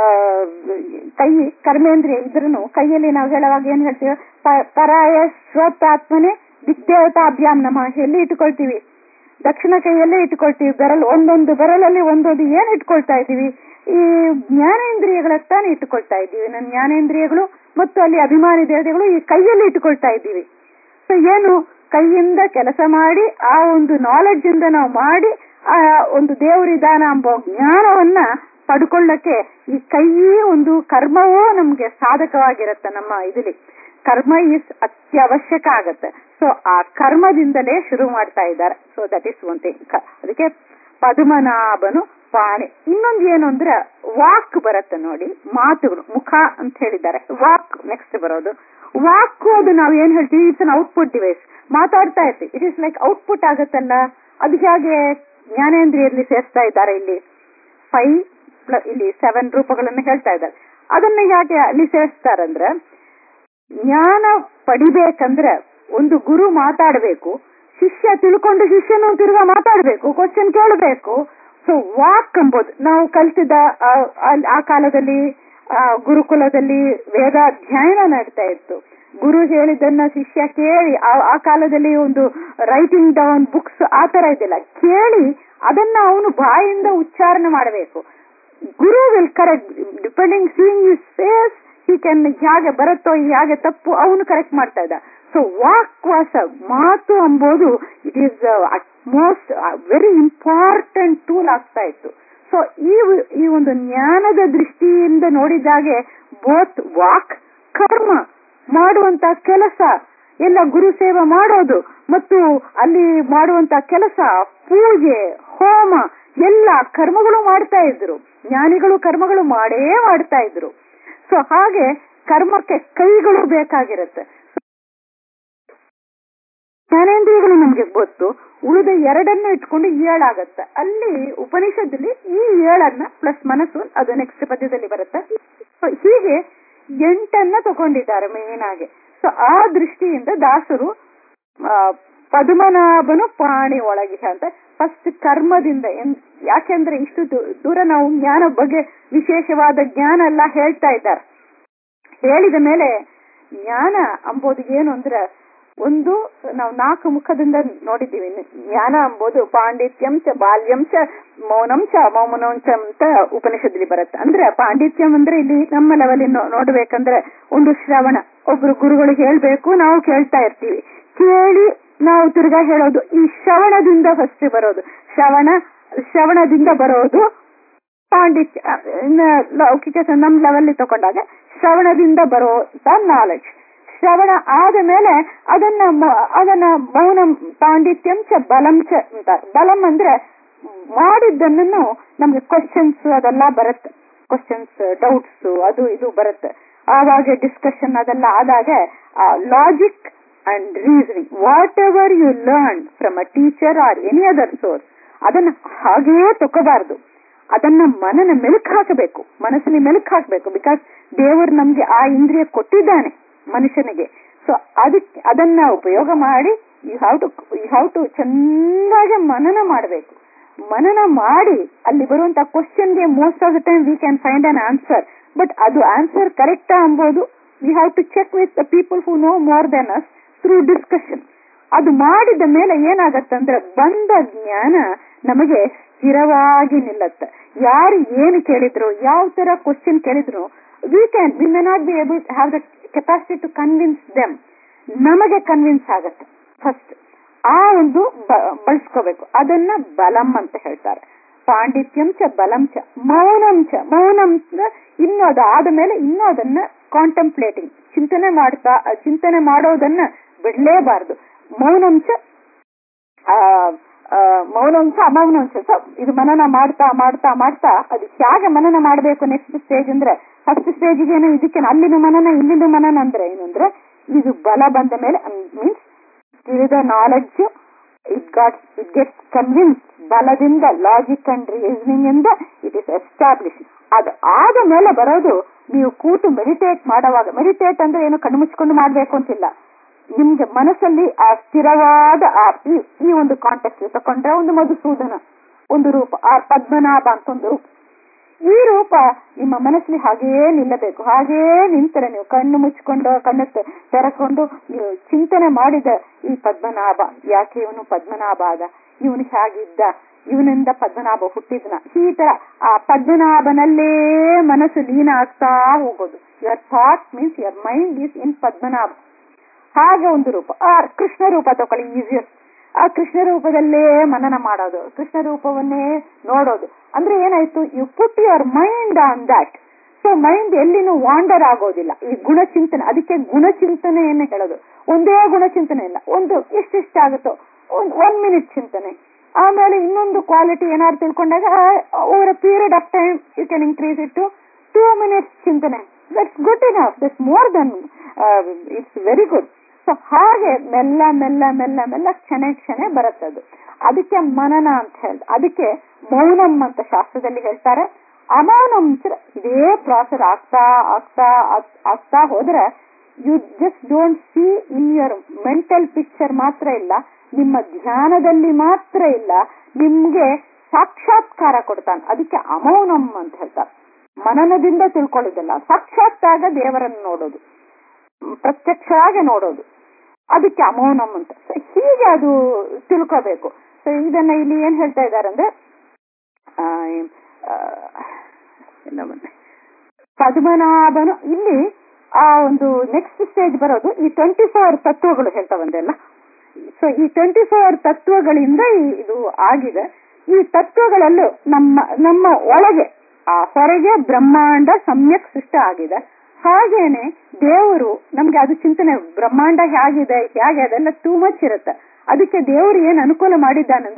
ಕೈ ಕರ್ಮೇಂದ್ರಿಯ ಇದ್ರೂ ಕೈಯಲ್ಲಿ ನಾವು ಹೇಳುವಾಗ ಏನ್ ಹೇಳ್ತೀವಿ ಪರಾಯ ಸ್ವತಾತ್ಮನೆ ದಿಗ್ದೇವತಾಭ್ಯಾಮ್ ನಮ್ಮ ಎಲ್ಲಿ ಇಟ್ಕೊಳ್ತೀವಿ ದಕ್ಷಿಣ ಕೈಯಲ್ಲೇ ಇಟ್ಕೊಳ್ತೀವಿ ಬೆರಳು ಒಂದೊಂದು ಬೆರಳಲ್ಲಿ ಒಂದೊಂದು ಏನ್ ಇಟ್ಕೊಳ್ತಾ ಇದ್ದೀವಿ ಈ ಜ್ಞಾನೇಂದ್ರಿಯಗಳ ತಾನೇ ಇಟ್ಕೊಳ್ತಾ ಇದ್ದೀವಿ ನನ್ನ ಜ್ಞಾನೇಂದ್ರಿಯಗಳು ಮತ್ತು ಅಲ್ಲಿ ಅಭಿಮಾನಿ ದೇವತೆಗಳು ಈ ಕೈಯಲ್ಲಿ ಇಟ್ಕೊಳ್ತಾ ಇದ್ದೀವಿ ಸೊ ಏನು ಕೈಯಿಂದ ಕೆಲಸ ಮಾಡಿ ಆ ಒಂದು ನಾಲೆಡ್ಜ್ ಇಂದ ನಾವು ಮಾಡಿ ಆ ಒಂದು ದೇವರಿದಾನ ಎಂಬ ಜ್ಞಾನವನ್ನ ಪಡ್ಕೊಳ್ಳಕ್ಕೆ ಈ ಕೈಯೇ ಒಂದು ಕರ್ಮವೂ ನಮ್ಗೆ ಸಾಧಕವಾಗಿರುತ್ತೆ ನಮ್ಮ ಇದರಲ್ಲಿ ಕರ್ಮ ಇಸ್ ಅತ್ಯವಶ್ಯಕ ಆಗತ್ತೆ ಸೊ ಆ ಕರ್ಮದಿಂದಲೇ ಶುರು ಮಾಡ್ತಾ ಇದ್ದಾರೆ so that is one thing ಅದಕ್ಕೆ ಪದ್ಮನಾಭನು ಪಾಣಿ ಇನ್ನೊಂದು ಏನು ಅಂದ್ರೆ ವಾಕ್ ಬರುತ್ತೆ ನೋಡಿ ಮಾತುಗಳು ಮುಖ ಅಂತ ಹೇಳಿದ್ದಾರೆ ವಾಕ್ ನೆಕ್ಸ್ಟ್ ಬರೋದು ವಾಕ್ ಅದು ನಾವು ಏನ್ ಹೇಳ್ತೀವಿ ಇಟ್ಸ್ ಅನ್ ಔಟ್ಪುಟ್ ಡಿವೈಸ್ ಮಾತಾಡ್ತಾ ಇರ್ತೀವಿ ಇಟ್ ಇಸ್ ಲೈಕ್ ಔಟ್ಪುಟ್ ಆಗತ್ತಲ್ಲ ಅದು ಹೇಗೆ ಜ್ಞಾನೇಂದ್ರಿಯಲ್ಲಿ ಸೇರಿಸ್ತಾ ಇದ್ದಾರೆ ಇಲ್ಲಿ ಫೈವ್ ಇಲ್ಲಿ ಸೆವೆನ್ ರೂಪಗಳನ್ನು ಹೇಳ್ತಾ ಇದ್ದಾರೆ ಅದನ್ನ ಯಾಕೆ ಅಲ್ಲಿ ಸೇರಿಸ್ತಾರಂದ್ರೆ ಜ್ಞಾನ ಪಡಿಬೇಕಂದ್ರೆ ಒಂದು ಗುರು ಮಾತಾಡಬೇಕು ಶಿಷ್ಯ ತಿಳ್ಕೊಂಡು ಶಿಷ್ಯನು ತಿರ್ಗಾ ಮಾತಾಡಬೇಕು ಕ್ವಶನ್ ಕೇಳಬೇಕು ಸೊ ವಾಕ್ ಎಂಬುದು ನಾವು ಕಲ್ತಿದ್ದ ಆ ಕಾಲದಲ್ಲಿ ಗುರುಕುಲದಲ್ಲಿ ವೇದಾಧ್ಯಯನ ನಡೀತಾ ಇತ್ತು ಗುರು ಹೇಳಿದ್ದನ್ನ ಶಿಷ್ಯ ಕೇಳಿ ಆ ಕಾಲದಲ್ಲಿ ಒಂದು ರೈಟಿಂಗ್ ಡೌನ್ ಬುಕ್ಸ್ ಆ ತರ ಇದ್ದಿಲ್ಲ ಕೇಳಿ ಅದನ್ನ ಅವನು ಬಾಯಿಂದ ಉಚ್ಚಾರಣೆ ಮಾಡಬೇಕು ಗುರು will correct depending seeing is face he can ಹೇಗೆ ಬರುತ್ತೋ ಹೇಗೆ ತಪ್ಪು ಅವನು ಕರೆಕ್ಟ್ ಮಾಡ್ತಾ ಇದ್ದ ಸೊ ವಾಕ್ ವಾಸ ಮಾತು ಎಂಬುದು it is most very important tool ಆಗ್ತಾ ಇತ್ತು ಸೊ ಈ ಈ ಒಂದು ಜ್ಞಾನದ ದೃಷ್ಟಿಯಿಂದ ನೋಡಿದಾಗೆ ಬೋತ್ ವಾಕ್ ಕರ್ಮ ಮಾಡುವಂತ ಕೆಲಸ ಎಲ್ಲ ಗುರು ಸೇವೆ ಮಾಡೋದು ಮತ್ತು ಅಲ್ಲಿ ಮಾಡುವಂತ ಕೆಲಸ ಪೂಜೆ ಹೋಮ ಎಲ್ಲ ಕರ್ಮಗಳು ಮಾಡ್ತಾ ಇದ್ರು ಜ್ಞಾನಿಗಳು ಕರ್ಮಗಳು ಮಾಡೇ ಮಾಡ್ತಾ ಇದ್ರು ಸೊ ಹಾಗೆ ಕರ್ಮಕ್ಕೆ ಕೈಗಳು ಬೇಕಾಗಿರುತ್ತೆ ಜ್ಞಾನೇಂದ್ರಿಯಗಳು ನಮ್ಗೆ ಗೊತ್ತು ಉಳಿದ ಎರಡನ್ನು ಇಟ್ಕೊಂಡು ಏಳಾಗತ್ತೆ ಅಲ್ಲಿ ಉಪನಿಷತ್ತಲ್ಲಿ ಈ ಏಳನ್ನ ಪ್ಲಸ್ ಮನಸ್ಸು ಅದು ನೆಕ್ಸ್ಟ್ ಪದ್ಯದಲ್ಲಿ ಬರುತ್ತೆ So ಹೀಗೆ ಎಂಟನ್ನ ತಗೊಂಡಿದ್ದಾರೆ ಮೇನ್ ಆಗಿ ಸೊ ಆ ದೃಷ್ಟಿಯಿಂದ ದಾಸರು ಆ, ಪದ್ಮನಾಭನು ಪಾಣಿ ಒಳಗೆ ಅಂತ ಫಸ್ಟ್ ಕರ್ಮದಿಂದ ಎನ್- ಯಾಕೆಂದ್ರೆ ಇಷ್ಟು ದೂ- ದೂರ ನಾವು ಜ್ಞಾನ ಬಗ್ಗೆ ವಿಶೇಷವಾದ ಜ್ಞಾನ ಎಲ್ಲ ಹೇಳ್ತಾ ಇದ್ದಾರೆ ಹೇಳಿದ ಮೇಲೆ ಜ್ಞಾನ ಅಂಬೋದು ಏನು ಅಂದ್ರೆ ಒಂದು ನಾವು ನಾಲ್ಕು ಮುಖದಿಂದ ನೋಡಿದ್ದೀವಿ ಜ್ಞಾನ ಅಂಬೋದು ಪಾಂಡಿತ್ಯಂ ಚ ಬಾಲ್ಯಂ ಚ ಮೌನಂ ಚ ಮೌಮನಂ ಚ ಅಂತ ಉಪನಿಷತ್ತಲ್ಲಿ ಬರುತ್ತೆ ಅಂದ್ರೆ ಪಾಂಡಿತ್ಯಂ ಅಂದ್ರೆ ಇಲ್ಲಿ ನಮ್ಮ ಲೆವೆಲ್ ನೋಡ್ಬೇಕಂದ್ರೆ ಒಂದು ಶ್ರವಣ ಒಬ್ರು ಗುರುಗಳಿಗೆ ಹೇಳ್ಬೇಕು ನಾವು ಕೇಳ್ತಾ ಇರ್ತೀವಿ ಕೇಳಿ ನಾವು ತಿರ್ಗಾ ಹೇಳೋದು ಈ ಶ್ರವಣದಿಂದ ಫಸ್ಟ್ ಬರೋದು ಶ್ರವಣ ಶ್ರವಣದಿಂದ ಬರೋದು ಪಾಂಡಿತ್ಯ ಅಹ್, ಇನ್ನ ಲೌಕಿಕ ಸ- ನಮ್ ಲೆವೆಲ್ ತಗೊಂಡಾಗ ಶ್ರವಣದಿಂದ ಬರುವಂತ ನಾಲೆಡ್ಜ್ ಶ್ರವಣ ಆದ ಮೇಲೆ ಅದನ್ನ ಮ- ಅದನ್ನ ಮೌನ ಪಾಂಡಿತ್ಯಂ ಚ ಬಲಂ ಚ ಅಂತ ಬಲಂ ಅಂದ್ರೆ ಮಾಡಿದ್ದನ್ನು ನಮ್ಗೆ ಕ್ವಶನ್ಸ್ ಅದೆಲ್ಲ ಬರುತ್ತೆ ಕ್ವಶನ್ಸ್ ಡೌಟ್ಸ್ ಅದು ಇದು ಬರುತ್ತೆ ಆವಾಗ ಡಿಸ್ಕಷನ್ ಅದೆಲ್ಲ ಆದಾಗ logic and reasoning whatever you learn from a teacher or any other source ಅದನ್ನ ಹಾಗೇ ತಗೋಬಾರ್ದು ಅದನ್ನ ಮನನ ಮೆಲುಕು ಹಾಕಬೇಕು ಮನಸ್ಸಿನ ಮೆಲುಕು ಹಾಕಬೇಕು ಬಿಕಾಸ್ ದೇವರು ನಮ್ಗೆ ಆ ಇಂದ್ರಿಯ ಕೊಟ್ಟಿದ್ದಾನೆ ಮನುಷ್ಯನಿಗೆ ಸೊ ಅದಕ್ಕೆ ಅದನ್ನ ಉಪಯೋಗ ಮಾಡಿ you have to you have to ಚೆನ್ನಾಗಿ ಮನನ ಮಾಡಬೇಕು ಮನನ ಮಾಡಿ ಅಲ್ಲಿ ಬರುವಂತ ಕ್ವಶನ್ಗೆ most of the time we can find an answer but ಅದು ಆನ್ಸರ್ ಕರೆಕ್ಟಾ ಅಂಬೋದು we have to check with the people who know more than us through discussion ಅದು ಮಾಡಿದ ಮೇಲೆ ಏನಾಗತ್ತಂದ್ರೆ ಬಂದ ಜ್ಞಾನ ನಮಗೆ ಸ್ಥಿರವಾಗಿ ನಿಲ್ಲತ್ತೆ ಯಾರು ಏನು ಕೇಳಿದ್ರು ಯಾವ ತರ ಕ್ವಶನ್ ಕೇಳಿದ್ರು we can we may not be able have the capacity to convince them ನಮಗೆ ಕನ್ವಿನ್ಸ್ ಆಗತ್ತೆ ಫಸ್ಟ್ ಆ ಒಂದು ಬ- ಬಳಸ್ಕೋಬೇಕು ಅದನ್ನ ಬಲಂ ಅಂತ ಹೇಳ್ತಾರೆ ಪಾಂಡಿತ್ಯಂ ಚ ಬಲಂ ಚ ಮೌನಂ ಚ ಮೌನಂ ಚ ಇನ್ನು ಅದು ಆದ ಮೇಲೆ ಇನ್ನು ಅದನ್ನ ಕಾಂಟಂಪ್ಲೇಟಿಂಗ್ ಚಿಂತನೆ ಮಾಡ್ತಾ ಆ ಚಿಂತನೆ ಮಾಡೋದನ್ನ ಬಿಡ್ಲೇಬಾರ್ದು ಮೌನಂ ಚ ಆ, ಆ, ಮೌನಂಶ ಅಮೌನಂಶ ಸೊ ಇದು ಮನನ ಮಾಡ್ತಾ ಮಾಡ್ತಾ ಮಾಡ್ತಾ ಅದು ಹೇಗೆ ಮನನ ಮಾಡಬೇಕು ನೆಕ್ಸ್ಟ್ ಸ್ಟೇಜ್ ಅಂದ್ರೆ ಫಸ್ಟ್ ಸ್ಟೇಜಿಗೇನು ಇದಕ್ಕೇನು ಅಲ್ಲಿನ ಮನನ ಇಲ್ಲಿನ ಮನನ ಅಂದ್ರೆ ಏನಂದ್ರೆ ಇದು ಬಲ ಬಂದ ಮೇಲೆ ಮೀನ್ಸ್ ತಿಳಿದ knowledge it got it gets convince ಬಲದಿಂದ ಲಾಜಿಕ್ ಅಂಡ್ ರೀಸನಿಂಗ್ ಇಂದ ಇಟ್ ಇಸ್ ಎಸ್ಟಾಬ್ಲಿಷ್ ಅದು ಆದ ಮೇಲೆ ಬರೋದು ನೀವು ಕೂತು ಮೆಡಿಟೇಟ್ ಮಾಡುವಾಗ ಮೆಡಿಟೇಟ್ ಅಂದ್ರೆ ಏನು ಕಣ್ಣು ಮುಚ್ಕೊಂಡು ಮಾಡ್ಬೇಕು ಅಂತಿಲ್ಲ ನಿಮ್ಗೆ ಮನಸ್ಸಲ್ಲಿ ಆ ಸ್ಥಿರವಾದ ಆ ಈ- ಈ ಒಂದು ಕಾಂಟೆಕ್ಸ್ಟ್ ತಕೊಂಡ್ರೆ ಒಂದು ಮಧುಸೂದನ ಒಂದು ರೂಪ ಆ ಪದ್ಮನಾಭ ಅಂತ ಒಂದು ರೂಪ ಈ ರೂಪ ನಿಮ್ಮ ಮನಸ್ಸಲ್ಲಿ ಹಾಗೇ ನಿಲ್ಲಬೇಕು ಹಾಗೇ ನಿಂತರೆ ನೀವು ಕಣ್ಣು ಮುಚ್ಕೊಂಡು ಕಣ್ಣು ತೆ- ತೆರಕೊಂಡು ನೀವು ಚಿಂತನೆ ಮಾಡಿದ ಈ ಪದ್ಮನಾಭ ಯಾಕೆ ಇವನು ಪದ್ಮನಾಭ ಆದ ಇವನು ಹೇಗಿದ್ದ ಇವನಿಂದ ಪದ್ಮನಾಭ ಹುಟ್ಟಿದ್ನ ಈ ತರ ಆ ಪದ್ಮನಾಭನಲ್ಲೇ ಮನಸ್ಸು ಲೀನ ಆಗ್ತಾ ಹೋಗೋದು your thought means your mind is in Padmanabha ಹಾಗೆ ಒಂದು ರೂಪ ಆ ಕೃಷ್ಣ ರೂಪ ತಗೊಳ್ಳಿ ಈಸಿಯಸ್ಟ್ ಆ ಕೃಷ್ಣ ರೂಪದಲ್ಲೇ ಮನನ ಮಾಡೋದು ಕೃಷ್ಣ ರೂಪವನ್ನೇ ನೋಡೋದು ಅಂದ್ರೆ ಏನಾಯ್ತು you put your mind on that so mind ಎಲ್ಲಿನೂ ವಾಂಡರ್ ಆಗೋದಿಲ್ಲ ಈ ಗುಣಚಿಂತನೆ ಅದಕ್ಕೆ ಗುಣಚಿಂತನೆಯನ್ನ ಹೇಳೋದು ಒಂದೇ ಗುಣಚಿಂತನೆ ಇಲ್ಲ ಒಂದು ಎಷ್ಟೆಷ್ಟಾಗುತ್ತೋ ಒಂದು ಒನ್ ಮಿನಿಟ್ ಚಿಂತನೆ ಆಮೇಲೆ ಇನ್ನೊಂದು ಕ್ವಾಲಿಟಿ ಏನಾದ್ರು ತಿಳ್ಕೊಂಡಾಗ over a period of time you can increase it to two minutes ಚಿಂತನೆ that's good enough that's more than it's very good so ಹಾಗೆ ಮೆಲ್ಲ ಮೆಲ್ಲ ಮೆಲ್ಲ ಮೆಲ್ಲ ಕ್ಷಣೆ ಕ್ಷಣೆ ಬರುತ್ತದು ಅದಕ್ಕೆ ಮನನ ಅಂತ ಹೇಳ್ದ ಅದಕ್ಕೆ ಮೌನಂ ಅಂತ ಶಾಸ್ತ್ರದಲ್ಲಿ ಹೇಳ್ತಾರೆ ಅಮೌನಂ ಚ- ಇದೇ ಪ್ರಾಸೆಸ್ ಆಗ್ತಾ ಆಗ್ತಾ ಆಗ್- ಆಗ್ತಾ ಹೋದ್ರೆ you just don't see in your mental picture ಮಾತ್ರ ಇಲ್ಲ ನಿಮ್ಮ ಧ್ಯಾನದಲ್ಲಿ ಮಾತ್ರ ಇಲ್ಲ ನಿಮ್ಗೆ ಸಾಕ್ಷಾತ್ಕಾರ ಕೊಡ್ತಾನೆ ಅದಕ್ಕೆ ಅಮೌನಂ ಅಂತ ಹೇಳ್ತಾರೆ ಮನನದಿಂದ ತಿಳ್ಕೊಳ್ಳೋದಿಲ್ಲ ಸಾಕ್ಷಾತ್ತಾಗ ದೇವರನ್ನು ನೋಡೋದು ಪ್ರತ್ಯಕ್ಷವಾಗಿ ನೋಡೋದು ಅದಕ್ಕೆ ಅಮೌನಂ ಅಂತ So, ಹೀಗೆ ಅದು ತಿಳ್ಕೋಬೇಕು ಸೊ ಇದನ್ನ ಇಲ್ಲಿ ಏನ್ ಹೇಳ್ತಾ ಇದ್ದಾರೆ ಅಂದ್ರೆ ಆ, ಆ, ಎಲ್ಲ ಬಂದೆ. ಪದ್ಮನಾಭನು ಇಲ್ಲಿ ಆ ಒಂದು ನೆಕ್ಸ್ಟ್ ಸ್ಟೇಜ್ ಬರೋದು ಈ ಟ್ವೆಂಟಿ ಫೋರ್ ತತ್ವಗಳು ಹೇಳ್ತಾ ಬಂದೆಲ್ಲ ಸೊ ಈ ಟ್ವೆಂಟಿ ಫೋರ್ ತತ್ವಗಳಿಂದ ಈ- ಇದು ಆಗಿದೆ ಈ ತತ್ವಗಳಲ್ಲೂ ನಮ್ಮ ನಮ್ಮ ಒಳಗೆ ಆ ಹೊರಗೆ ಬ್ರಹ್ಮಾಂಡ ಸಮ್ಯಕ್ ಸೃಷ್ಟ ಆಗಿದೆ ಹಾಗೇನೆ ದೇವರು ನಮ್ಗೆ ಅದು ಚಿಂತನೆ ಬ್ರಹ್ಮಾಂಡ ಹೇಗಿದೆ ಹೇಗೆ ಅದೆಲ್ಲ ಟೂ ಮಚ್ ಇರುತ್ತೆ ಅದಕ್ಕೆ ದೇವರು ಏನ್ ಅನುಕೂಲ ಮಾಡಿದ್ದಾನಂದ್ರೆ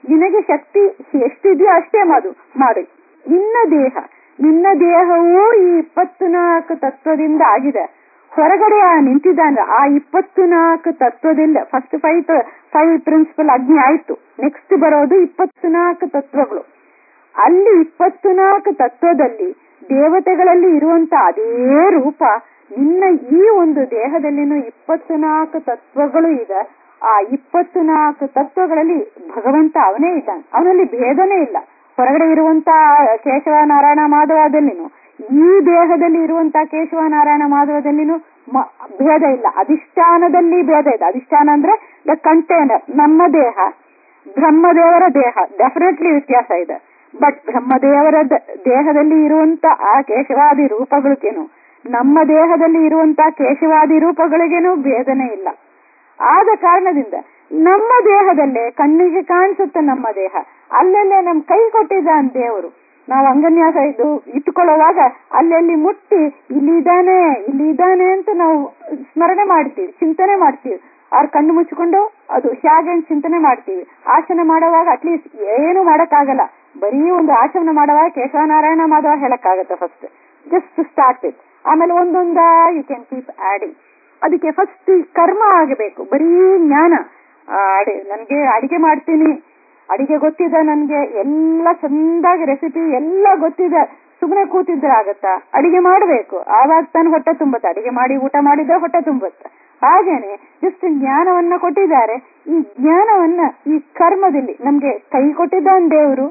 ನಿನಗೆ ಶಕ್ತಿ ಎಷ್ಟಿದೆಯೋ ಅಷ್ಟೇ ಮಾಡು ಮಾಡು ನಿನ್ನ ದೇಹ ನಿನ್ನ ದೇಹವೂ ಈ ಇಪ್ಪತ್ತು ನಾಲ್ಕು ತತ್ವದಿಂದ ಆಗಿದೆ ಹೊರಗಡೆ ಆ ನಿಂತಿದ್ದಾನೆ ಆ ಇಪ್ಪತ್ತು ನಾಲ್ಕು ತತ್ವದಿಂದ ಫಸ್ಟ್ ಫೈವ್ ಫೈವ್ ಪ್ರಿನ್ಸಿಪಲ್ ಅಗ್ನಿ ಆಯ್ತು ನೆಕ್ಸ್ಟ್ ಬರೋದು ಇಪ್ಪತ್ತು ನಾಲ್ಕು ತತ್ವಗಳು ಅಲ್ಲಿ ಇಪ್ಪತ್ತು ನಾಲ್ಕು ತತ್ವದಲ್ಲಿ ದೇವತೆಗಳಲ್ಲಿ ಇರುವಂತ ಅದೇ ರೂಪ ನಿನ್ನ ಈ ಒಂದು ದೇಹದಲ್ಲಿನೂ ಇಪ್ಪತ್ತು ನಾಲ್ಕು ತತ್ವಗಳು ಇದೆ ಆ ಇಪ್ಪತ್ತು ನಾಲ್ಕು ತತ್ವಗಳಲ್ಲಿ ಭಗವಂತ ಅವನೇ ಇದ್ದಾನೆ ಅವನಲ್ಲಿ ಭೇದನೇ ಇಲ್ಲ ಹೊರಗಡೆ ಇರುವಂತ ಕೇಶವ ನಾರಾಯಣ ಮಾಧವದಲ್ಲಿನೂ ಈ ದೇಹದಲ್ಲಿ ಇರುವಂತ ಕೇಶವ ನಾರಾಯಣ ಮಾಧವದಲ್ಲಿನೂ ಮ- ಭೇದ ಇಲ್ಲ ಅಧಿಷ್ಠಾನದಲ್ಲಿ ಭೇದ ಇದೆ ಅಧಿಷ್ಠಾನ ಅಂದ್ರೆ ದ ಕಂಟೈನರ್ ನಮ್ಮ ದೇಹ ಬ್ರಹ್ಮದೇವರ ದೇಹ ಡೆಫಿನೆಟ್ಲಿ ವ್ಯತ್ಯಾಸ ಇದೆ ಬಟ್ ಬ್ರಹ್ಮದೇವರ ದ- ದೇಹದಲ್ಲಿ ಇರುವಂತ ಆ ಕೇಶವಾದಿ ರೂಪಗಳಿಗೇನು ನಮ್ಮ ದೇಹದಲ್ಲಿ ಇರುವಂತ ಕೇಶವಾದಿ ರೂಪಗಳಿಗೇನು ಭೇದನೆ ಇಲ್ಲ ಆದ ಕಾರಣದಿಂದ ನಮ್ಮ ದೇಹದಲ್ಲೇ ಕಣ್ಣಿಗೆ ಕಾಣಿಸುತ್ತೆ ನಮ್ಮ ದೇಹ ಅಲ್ಲೆಲ್ಲೇ ನಮ್ ಕೈ ಕೊಟ್ಟಿದ್ದಾನೆ ದೇವರು ನಾವು ಅಂಗನ್ಯಾಸ ಇದು ಇಟ್ಕೊಳ್ಳುವಾಗ ಅಲ್ಲೆಲ್ಲಿ ಮುಟ್ಟಿ ಇಲ್ಲಿ ಇದ್ದಾನೆ ಇಲ್ಲಿ ಇದ್ದಾನೆ ಅಂತ ನಾವು ಸ್ಮರಣೆ ಮಾಡ್ತೀವಿ ಚಿಂತನೆ ಮಾಡ್ತೀವಿ ಅವ್ರ ಕಣ್ಣು ಮುಚ್ಚಿಕೊಂಡು ಅದು ಹೇಗೆ ಅಂತ ಚಿಂತನೆ ಮಾಡ್ತೀವಿ ಆಸನ ಮಾಡುವಾಗ ಅಟ್ಲೀಸ್ಟ್ ಏನು ಮಾಡಕ್ಕಾಗಲ್ಲ ಬರೀ ಒಂದು ಆಸನ ಮಾಡುವಾಗ Keshavanarayana Madhava ಹೇಳಕ್ಕಾಗತ್ತೆ first just start it ಆಮೇಲೆ ಒಂದೊಂದ ಯು ಕ್ಯಾನ್ ಕೀಪ್ ಆಡಿಂಗ್ ಅದಕ್ಕೆ ಫಸ್ಟ್ ಕರ್ಮ ಆಗಬೇಕು ಬರೀ ಜ್ಞಾನ ಆ, ಅಡಿ ನನ್ಗೆ ಅಡಿಗೆ ಮಾಡ್ತೀನಿ ಅಡಿಗೆ ಗೊತ್ತಿದೆ ನನ್ಗೆ ಎಲ್ಲ ಚಂದಾಗಿ ರೆಸಿಪಿ ಎಲ್ಲ ಗೊತ್ತಿದೆ ಸುಮ್ಮನೆ ಕೂತಿದ್ರೆ ಆಗತ್ತಾ ಅಡಿಗೆ ಮಾಡಬೇಕು ಆವಾಗ ತಾನು ಹೊಟ್ಟೆ ತುಂಬುತ್ತೆ ಅಡಿಗೆ ಮಾಡಿ ಊಟ ಮಾಡಿದ್ರೆ ಹೊಟ್ಟೆ ತುಂಬುತ್ತೆ ಹಾಗೇನೆ ಜಸ್ಟ್ ಜ್ಞಾನವನ್ನ ಕೊಟ್ಟಿದ್ದಾರೆ ಈ ಜ್ಞಾನವನ್ನ ಈ ಕರ್ಮದಲ್ಲಿ ನಮ್ಗೆ ಕೈ ಕೊಟ್ಟಿದ್ದಾನೆ ದೇವರು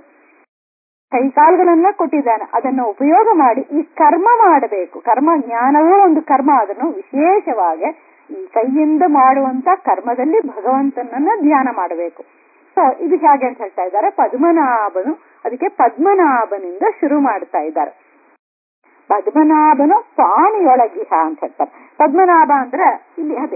ಕೈ ಕಾಲುಗಳನ್ನ ಕೊಟ್ಟಿದ್ದಾನೆ ಅದನ್ನ ಉಪಯೋಗ ಮಾಡಿ ಈ ಕರ್ಮ ಮಾಡಬೇಕು ಕರ್ಮ ಜ್ಞಾನವೂ ಒಂದು ಕರ್ಮ ಅದನ್ನು ವಿಶೇಷವಾಗಿ ಈ ಕೈಯಿಂದ ಮಾಡುವಂತ ಕರ್ಮದಲ್ಲಿ ಭಗವಂತನನ್ನ ಧ್ಯಾನ ಮಾಡಬೇಕು ಸೊ ಇದು ಹೇಗೆ ಅಂತ ಹೇಳ್ತಾ ಇದ್ದಾರೆ ಪದ್ಮನಾಭನು ಅದಕ್ಕೆ ಪದ್ಮನಾಭನಿಂದ ಶುರು ಮಾಡ್ತಾ ಇದ್ದಾರೆ ಪದ್ಮನಾಭನು ಪಾಣಿಯೊಳಗಿಹ ಅಂತ ಹೇಳ್ತಾರೆ ಪದ್ಮನಾಭ ಅಂದ್ರೆ ಇಲ್ಲಿ ಅದೇ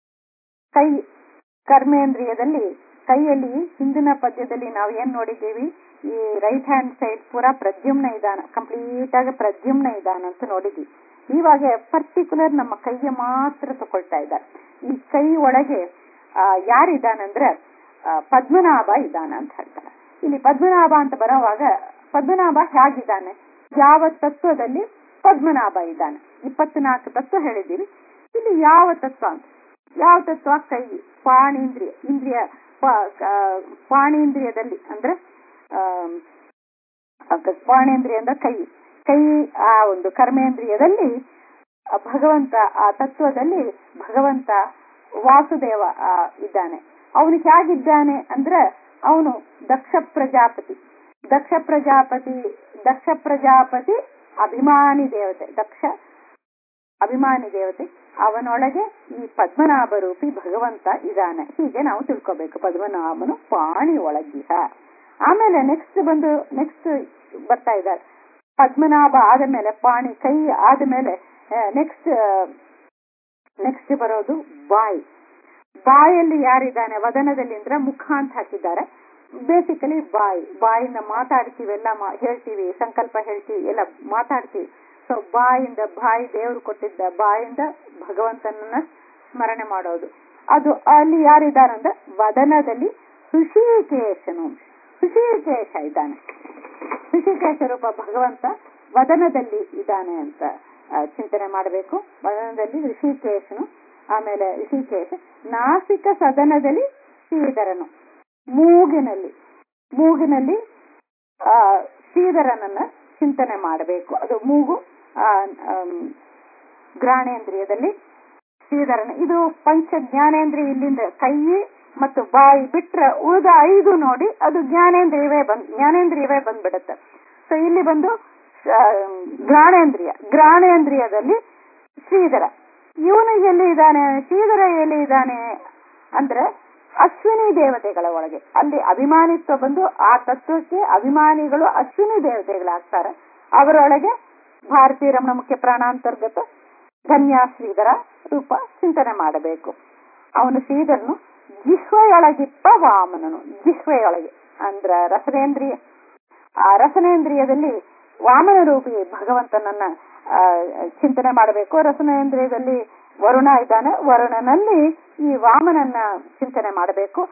ಕೈ ಕರ್ಮೇಂದ್ರಿಯದಲ್ಲಿ ಕೈಯಲ್ಲಿ ಹಿಂದಿನ ಪದ್ಯದಲ್ಲಿ ನಾವು ಏನ್ ನೋಡಿದ್ದೀವಿ ಈ ರೈಟ್ ಹ್ಯಾಂಡ್ ಸೈಡ್ ಪೂರಾ ಪ್ರದ್ಯುಮ್ನ ಇದಾನ ಕಂಪ್ಲೀಟ್ ಆಗಿ ಪ್ರದ್ಯುಮ್ನ ಇದಾನ ಅಂತ ನೋಡಿದ್ವಿ ಇವಾಗ ಪರ್ಟಿಕ್ಯುಲರ್ ನಮ್ಮ ಕೈಗೆ ಮಾತ್ರ ತಗೊಳ್ತಾ ಇದ್ದಾರೆ ಈ ಕೈ ಒಳಗೆ ಆ, ಯಾರಿದ್ದಾನಂದ್ರೆ ಆ, ಪದ್ಮನಾಭ ಇದ್ದಾನ ಅಂತ ಹೇಳ್ತಾರೆ ಇಲ್ಲಿ ಪದ್ಮನಾಭ ಅಂತ ಬರೋವಾಗ ಪದ್ಮನಾಭ ಹೇಗಿದ್ದಾನೆ ಯಾವ ತತ್ವದಲ್ಲಿ ಪದ್ಮನಾಭ ಇದ್ದಾನೆ ಇಪ್ಪತ್ನಾಲ್ಕು ತತ್ವ ಹೇಳಿದ್ದೀವಿ ಇಲ್ಲಿ ಯಾವ ತತ್ವ ಅಂತ ಯಾವ ತತ್ವ ಕೈ ಪಾಣೀಂದ್ರಿಯ ಇಂದ್ರಿಯ ಪ- ಕ- ಪಾಣೀಂದ್ರಿಯದಲ್ಲಿ ಅಂದ್ರೆ ಆಮ್, ಅಕ- ಪಾಣೇಂದ್ರಿಯ ಅಂದ್ರೆ ಕೈ ಕೈ ಆ ಒಂದು ಕರ್ಮೇಂದ್ರಿಯದಲ್ಲಿ ಆ ಭಗವಂತ ಆ ತತ್ವದಲ್ಲಿ ಭಗವಂತ ವಾಸುದೇವ ಆ, ಇದ್ದಾನೆ ಅವನು ಹೇಗಿದ್ದಾನೆ ಅಂದ್ರೆ ಅವನು ದಕ್ಷ ಪ್ರಜಾಪತಿ ದಕ್ಷ ಪ್ರಜಾಪತಿ ದಕ್ಷ ಪ್ರಜಾಪತಿ ಅಭಿಮಾನಿ ದೇವತೆ ದಕ್ಷ ಅಭಿಮಾನಿ ದೇವತೆ ಅವನೊಳಗೆ ಈ ಪದ್ಮನಾಭ ರೂಪಿ ಭಗವಂತ ಇದ್ದಾನೆ ಹೀಗೆ ನಾವು ತಿಳ್ಕೋಬೇಕು ಪದ್ಮನಾಭನು ಪಾಣಿ ಒಳಗಿಹ ಆಮೇಲೆ ನೆಕ್ಸ್ಟ್ ಬಂದು ನೆಕ್ಸ್ಟ್ ಬರ್ತಾ ಇದ್ದಾರೆ ಪದ್ಮನಾಭ ಆದ ಮೇಲೆ ಪಾಣಿ ಕೈ ಆದ ಮೇಲೆ ನೆಕ್ಸ್ಟ್ ನೆಕ್ಸ್ಟ್ ಬರೋದು ಬಾಯಿ ಬಾಯಲ್ಲಿ ಯಾರಿದ್ದಾನೆ ವದನದಲ್ಲಿ ಅಂದ್ರೆ ಮುಖ ಅಂತ ಹಾಕಿದ್ದಾರೆ ಬೇಸಿಕಲಿ ಬಾಯಿ ಬಾಯಿಂದ ಮಾತಾಡ್ತೀವೆಲ್ಲ ಮಾ ಹೇಳ್ತೀವಿ ಸಂಕಲ್ಪ ಹೇಳ್ತೀವಿ ಎಲ್ಲ ಮಾತಾಡ್ತೀವಿ ಸೊ ಬಾಯಿಂದ ಬಾಯಿ ದೇವರು ಕೊಟ್ಟಿದ್ದ ಬಾಯಿಂದ ಭಗವಂತನನ್ನ ಸ್ಮರಣೆ ಮಾಡೋದು ಅದು ಅಲ್ಲಿ ಯಾರಿದ್ದಾರಂದ್ರೆ ವದನದಲ್ಲಿ ಋಷಿಕೇಶನು ಋಷಿಕೇಶ ಇದ್ದಾನೆ ಋಷಿಕೇಶ ರೂಪ ಭಗವಂತ ವದನದಲ್ಲಿ ಇದ್ದಾನೆ ಅಂತ ಆ, ಚಿಂತನೆ ಮಾಡಬೇಕು ವದನದಲ್ಲಿ ಋಷಿಕೇಶನು ಆಮೇಲೆ ಋಷಿಕೇಶ ನಾಸಿಕ ಸದನದಲ್ಲಿ ಶ್ರೀಧರನು ಮೂಗಿನಲ್ಲಿ ಮೂಗಿನಲ್ಲಿ ಆ ಶ್ರೀಧರನನ್ನ ಚಿಂತನೆ ಮಾಡಬೇಕು ಅದು ಮೂಗು ಆ, ಆಮ್, ಗ್ರಾಣೇಂದ್ರಿಯದಲ್ಲಿ ಶ್ರೀಧರನ ಇದು ಪಂಚ ಜ್ಞಾನೇಂದ್ರಿಯ ಇಲ್ಲಿಂದ ಕೈ ಮತ್ತು ಬಾಯಿ ಬಿಟ್ರೆ ಉಳಿದ ಐದು ನೋಡಿ ಅದು ಜ್ಞಾನೇಂದ್ರಿಯವೇ ಬಂದ್ ಜ್ಞಾನೇಂದ್ರಿಯವೇ ಬಂದ್ಬಿಡುತ್ತೆ ಸೊ ಇಲ್ಲಿ ಬಂದು ಆ, ಗ್ರಾಣೇಂದ್ರಿಯ ಗ್ರಾಣೇಂದ್ರಿಯದಲ್ಲಿ ಶ್ರೀಧರ ಇವನು ಎಲ್ಲಿ ಇದ್ದಾನೆ ಶ್ರೀಧರ ಎಲ್ಲಿ ಇದ್ದಾನೆ ಅಂದ್ರೆ ಅಶ್ವಿನಿ ದೇವತೆಗಳ ಒಳಗೆ ಅಲ್ಲಿ ಅಭಿಮಾನಿತ್ವ ಬಂದು ಆ ತತ್ವಕ್ಕೆ ಅಭಿಮಾನಿಗಳು ಅಶ್ವಿನಿ ದೇವತೆಗಳಾಗ್ತಾರೆ ಅವರೊಳಗೆ ಭಾರತೀಯ ರಮಣ ಮುಖ್ಯ ಪ್ರಾಣಾಂತರ್ಗತ ಧನ್ಯ ಶ್ರೀಧರ ರೂಪ ಚಿಂತನೆ ಮಾಡಬೇಕು ಅವನು ಶ್ರೀಧರನು ಜಿಹ್ವೆಯೊಳಗಿಪ್ಪ ವಾಮನನು ಜಿಹ್ವೆಯೊಳಗೆ ಅಂದ್ರ ರಸನೇಂದ್ರಿಯ ಆ ರಸನೇಂದ್ರಿಯದಲ್ಲಿ ವಾಮನ ರೂಪಿ ಭಗವಂತನನ್ನ ಆ, ಚಿಂತನೆ ಮಾಡಬೇಕು ರಸನೇಂದ್ರಿಯದಲ್ಲಿ ವರುಣ ಇದ್ದಾನೆ ವರುಣನಲ್ಲಿ ಈ ವಾಮನನ್ನ ಚಿಂತನೆ ಮಾಡಬೇಕು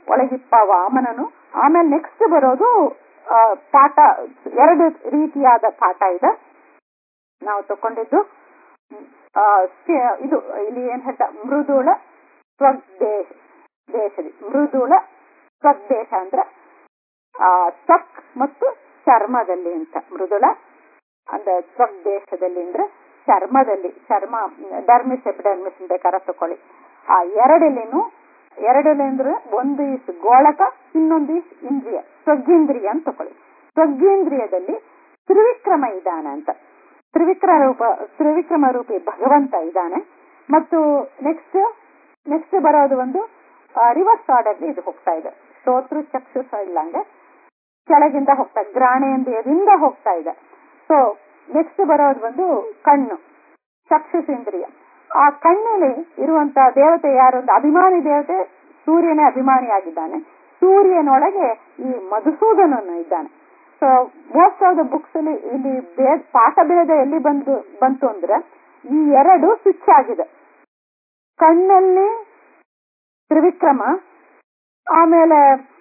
ಒಳಗಿಪ್ಪ ವಾಮನನು ಆಮೇಲೆ ನೆಕ್ಸ್ಟ್ ಬರೋದು ಆ, ಪಾಠ ಎರಡು ರೀತಿಯಾದ ಪಾಠ ಇದೆ ನಾವು ತಕೊಂಡಿದ್ದು ಆ, ಕೆ- ಇದು ಇಲ್ಲಿ ಏನ್ ಹೇಳ್ತಾ ಮೃದುಳ ಸ್ವದೇಶ ದೇಶದಿ ಮೃದುಳ ಸ್ವದೇಶ ಅಂದ್ರೆ ಆ ತ್ವಕ್ ಮತ್ತು ಚರ್ಮದಲ್ಲಿ ಅಂತ ಮೃದುಳ ಅಂದ್ರೆ ತ್ವಕ್ ದೇಶದಲ್ಲಿ ಅಂದ್ರೆ ಚರ್ಮದಲ್ಲಿ ಚರ್ಮ ಡರ್ಮಿಸ್ ಎಪಿಡರ್ಮಿಸ್ ಬೇಕಾದ್ರೆ ತಕೊಳ್ಳಿ ಆ ಎರಡಲ್ಲಿನೂ ಎರಡಲ್ಲಿ ಅಂದ್ರೆ ಒಂದು ಇಸ್ ಗೋಳಕ ಇನ್ನೊಂದು ಇಸ್ ಇಂದ್ರಿಯ ಸ್ವಗ್ಗೇಂದ್ರಿಯ ಅಂತ ತಕೊಳ್ಳಿ ಸ್ವಗ್ಗೇಂದ್ರಿಯದಲ್ಲಿ ತ್ರಿವಿಕ್ರಮ ಇದಾನೆ ಅಂತ ತ್ರಿವಿಕ್ರಮ ರೂಪ ತ್ರಿವಿಕ್ರಮ ರೂಪಿ ಭಗವಂತ ಇದ್ದಾನೆ ಮತ್ತು ನೆಕ್ಸ್ಟ್ ನೆಕ್ಸ್ಟ್ ಬರೋದು ಒಂದು ರಿವರ್ಸ್ ಆರ್ಡರ್ ಇದು ಹೋಗ್ತಾ ಇದೆ ಶ್ರೋತೃ ಚಕ್ಷುಷ ಇಲ್ಲಂಗೆ ಕೆಳಗಿಂದ ಹೋಗ್ತಾ ಇದೆ ಗ್ರಾಣೇಂದ್ರಿಯದಿಂದ ಹೋಗ್ತಾ ಇದೆ ಸೊ ನೆಕ್ಸ್ಟ್ ಬರೋದು ಒಂದು ಕಣ್ಣು ಚಕ್ಷುಷೇಂದ್ರಿಯ ಆ ಕಣ್ಣಲ್ಲಿ ಇರುವಂತ ದೇವತೆ ಯಾರು ಒಂದು ಅಭಿಮಾನಿ ದೇವತೆ ಸೂರ್ಯನೇ ಅಭಿಮಾನಿಯಾಗಿದ್ದಾನೆ ಸೂರ್ಯನೊಳಗೆ ಈ ಮಧುಸೂದನನು ಇದ್ದಾನೆ so most of the books ಅಲ್ಲಿ ಇಲ್ಲಿ ಭೇದ ಪಾಠ ಭೇದ ಎಲ್ಲಿ ಬಂದು ಬಂತು ಅಂದ್ರೆ ಈ ಎರಡು ಸ್ವಿಚ್ ಆಗಿದೆ ಕಣ್ಣಲ್ಲಿ ತ್ರಿವಿಕ್ರಮ ಆಮೇಲೆ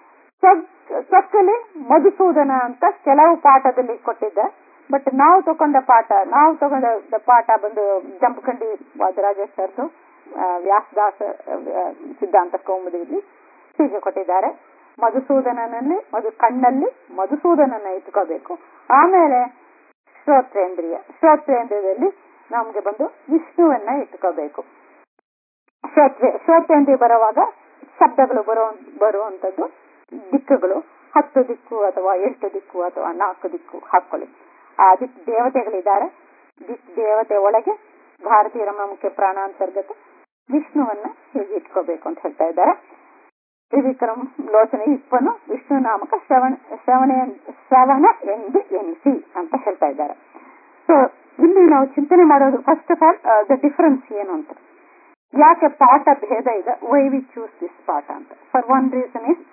ಸೊಕ್ಕಲಿ ಮಧುಸೂದನ ಅಂತ ಕೆಲವು ಪಾಠದಲ್ಲಿ ಕೊಟ್ಟಿದ್ದೆ ಬಟ್ ನಾವು ತಗೊಂಡ ಪಾಠ ನಾವು ತಗೊಂಡ ಪಾಠ ಬಂದು ಜಂಪಖಂಡಿ ವಾದರಾಜೇಶ್ ಸರ್ದು ಆ, ವ್ಯಾಸದಾಸ ಆ, ಸಿದ್ಧಾಂತ ಕೌಮುದಿಯಲ್ಲಿ ಹೀಗೆ ಕೊಟ್ಟಿದ್ದಾರೆ ಮಧುಸೂದನನಲ್ಲಿ ಮಧು ಕಣ್ಣಲ್ಲಿ ಮಧುಸೂದನನ್ನ ಇಟ್ಕೋಬೇಕು ಆಮೇಲೆ ಶ್ರೋತ್ರೇಂದ್ರಿಯ ಶ್ರೋತ್ರೇಂದ್ರಿಯದಲ್ಲಿ ನಮ್ಗೆ ಬಂದು ವಿಷ್ಣುವನ್ನ ಇಟ್ಕೋಬೇಕು ಶ್ರೋತ್ರ ಶ್ರೋತ್ರೇಂದ್ರಿಯ ಬರುವಾಗ ಶಬ್ದಗಳು ಬರೋ ಬರುವಂತದ್ದು ದಿಕ್ಕುಗಳು ಹತ್ತು ದಿಕ್ಕು ಅಥವಾ ಎಂಟು ದಿಕ್ಕು ಅಥವಾ ನಾಲ್ಕು ದಿಕ್ಕು ಹಾಕೊಳ್ಳಿ ಆ ದಿಕ್ ದೇವತೆಗಳಿದ್ದಾರೆ ದಿಕ್ ದೇವತೆ ಒಳಗೆ ಭಾರತೀಯ ರಮಣ ಮುಖ್ಯ ಪ್ರಾಣಾಂತರ್ಗತ ವಿಷ್ಣುವನ್ನ ಹೀಗೆ ಇಟ್ಕೋಬೇಕು ಅಂತ ಹೇಳ್ತಾ ಇದ್ದಾರೆ ತ್ರಿವಿಕ್ರಮ್ ಲೋಚನೆ ಇಪ್ಪನು ವಿಷ್ಣು ನಾಮಕ ಶ್ರವಣ ಶ್ರವಣ ಶ್ರವಣ ಎಂದು ಎನಿಸಿ ಅಂತ ಹೇಳ್ತಾ ಇದ್ದಾರೆ ಸೊ ಇಲ್ಲಿ ನಾವು ಚಿಂತನೆ ಮಾಡೋದು first of all the difference ಏನು ಅಂತ ಯಾಕೆ ಪಾಠ ಭೇದ ಇದೆ ವೈ ವಿ ಚೂಸ್ ದಿಸ್ ಪಾಠ ಅಂತ ಫಾರ್ ಒನ್ ರೀಸನ್ ಇಸ್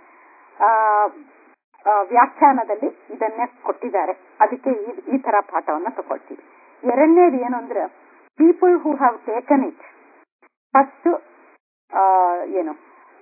ವ್ಯಾಖ್ಯಾನದಲ್ಲಿ ಇದನ್ನೇ ಕೊಟ್ಟಿದ್ದಾರೆ ಅದಕ್ಕೆ ಈ- ಈ ತರ ಪಾಠವನ್ನ ತಗೊಳ್ತೀವಿ ಎರಡನೇದು ಏನು ಅಂದ್ರೆ people who have taken it first ಏನು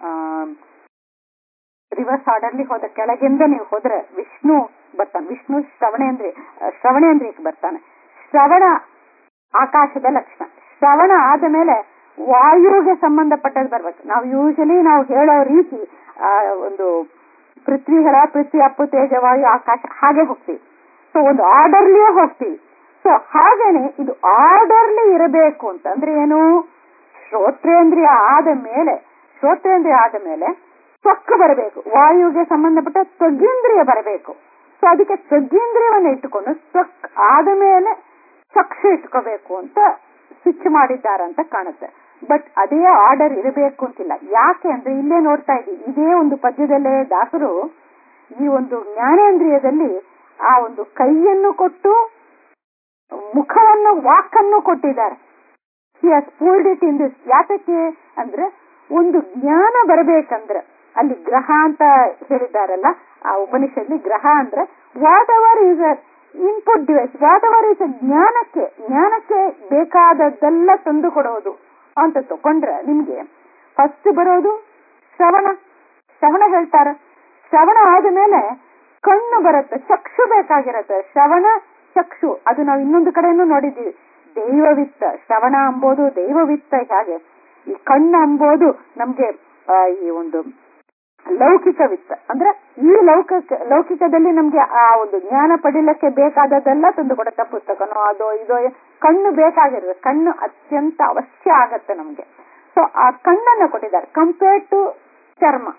ರಿವರ್ಸ್ ಆರ್ಡರ್ಲಿ ಹೋದ ಕೆಳಗಿಂದ ನೀವು ಹೋದ್ರೆ ವಿಷ್ಣು ಬರ್ತಾನೆ ವಿಷ್ಣು ಶ್ರವಣೇಂದ್ರಿಯ ಶ್ರವಣೇಂದ್ರಿಯಕ್ಕೆ ಬರ್ತಾನೆ ಶ್ರವಣ ಆಕಾಶದ ಲಕ್ಷಣ ಶ್ರವಣ ಆದ ಮೇಲೆ ವಾಯುವಿಗೆ ಸಂಬಂಧಪಟ್ಟದ್ದು ಬರ್ಬೇಕು ನಾವು ಯೂಶಲಿ ನಾವು ಹೇಳೋ ರೀತಿ ಆ, ಒಂದು ಪೃಥ್ವಿ ಹೇಳ ಪೃಥ್ವಿ ಅಪ್ಪು ತೇಜ ವಾಯು ಆಕಾಶ ಹಾಗೆ ಹೋಗ್ತೀವಿ ಸೊ ಒಂದು ಆರ್ಡರ್ಲಿಯೇ ಹೋಗ್ತೀವಿ ಸೊ ಹಾಗೇನೆ ಇದು ಆರ್ಡರ್ಲಿ ಇರಬೇಕು ಅಂತ ಅಂದ್ರೆ ಏನು ಶ್ರೋತ್ರೇಂದ್ರಿಯ ಆದ ಮೇಲೆ ಶ್ರೋತ್ರೇಂದ್ರಿಯ ಆದ ಮೇಲೆ ತ್ವಕ್ ಬರಬೇಕು ವಾಯುವಿಗೆ ಸಂಬಂಧಪಟ್ಟ ತ್ವಗೇಂದ್ರಿಯ ಬರಬೇಕು ಸೊ ಅದಕ್ಕೆ ತ್ವಗೇಂದ್ರಿಯವನ್ನ ಇಟ್ಟುಕೊಂಡು ತ್ವಕ್ ಆದ ಮೇಲೆ ಚಕ್ಷು ಇಟ್ಕೋಬೇಕು ಅಂತ ಸ್ವಿಚ್ ಮಾಡಿದ್ದಾರೆ ಅಂತ ಕಾಣುತ್ತೆ ಬಟ್ ಅದೇ ಆರ್ಡರ್ ಇರಬೇಕು ಅಂತಿಲ್ಲ ಯಾಕೆ ಅಂದ್ರೆ ಇಲ್ಲೇ ನೋಡ್ತಾ ಇದ್ದೀವಿ ಇದೇ ಒಂದು ಪದ್ಯದಲ್ಲೇ ದಾಸರು ಈ ಒಂದು ಜ್ಞಾನೇಂದ್ರಿಯದಲ್ಲಿ ಆ ಒಂದು ಕೈಯನ್ನು ಕೊಟ್ಟು ಮುಖವನ್ನು ವಾಕನ್ನು ಕೊಟ್ಟಿದ್ದಾರೆ ಹಿ ಹಸ್ ಪೂಲ್ಡ್ ಇಟ್ ಇನ್ ದಿಸ್ ಯಾತಕ್ಕೆ ಅಂದ್ರೆ ಒಂದು ಜ್ಞಾನ ಬರಬೇಕಂದ್ರೆ ಅಲ್ಲಿ ಗ್ರಹ ಅಂತ ಹೇಳಿದ್ದಾರಲ್ಲ ಆ ಉಪನಿಷತ್ಲಿ ಗ್ರಹ ಅಂದ್ರೆ whatever is a input device whatever is a ಜ್ಞಾನಕ್ಕೆ ಜ್ಞಾನಕ್ಕೆ ಬೇಕಾದದ್ದೆಲ್ಲ ತಂದು ಕೊಡೋದು ಅಂತ ತಕೊಂಡ್ರೆ ನಿಮ್ಗೆ ಫಸ್ಟ್ ಬರೋದು ಶ್ರವಣ ಶ್ರವಣ ಹೇಳ್ತಾರೆ ಶ್ರವಣ ಆದ್ಮೇಲೆ ಕಣ್ಣು ಬರುತ್ತೆ ಚಕ್ಷು ಬೇಕಾಗಿರುತ್ತೆ ಶ್ರವಣ ಚಕ್ಷು ಅದು ನಾವು ಇನ್ನೊಂದು ಕಡೆನೂ ನೋಡಿದ್ದೀವಿ ದೈವವಿತ್ತ ಶ್ರವಣ ಅಂಬೋದು ದೈವವಿತ್ತ ಹಾಗೆ ಈ ಕಣ್ಣು ಅಂಬೋದು ನಮ್ಗೆ ಆ, ಈ ಒಂದು ಲೌಕಿಕ ವಿತ್ತ ಅಂದ್ರೆ ಈ ಲೌಕಿಕ ಲೌಕಿಕದಲ್ಲಿ ನಮ್ಗೆ ಆ ಒಂದು ಜ್ಞಾನ ಪಡಿಲಿಕ್ಕೆ ಬೇಕಾದದ್ದೆಲ್ಲ ತಂದು ಕೊಡುತ್ತೆ ಪುಸ್ತಕನೋ ಅದೋ ಇದೋ ಕಣ್ಣು ಬೇಕಾಗಿರುತ್ತೆ ಕಣ್ಣು ಅತ್ಯಂತ ಅವಶ್ಯ ಆಗತ್ತೆ ನಮ್ಗೆ ಸೊ ಆ ಕಣ್ಣನ್ನ ಕೊಟ್ಟಿದ್ದಾರೆ ಕಂಪೇರ್ಡ್ ಟು ಚರ್ಮ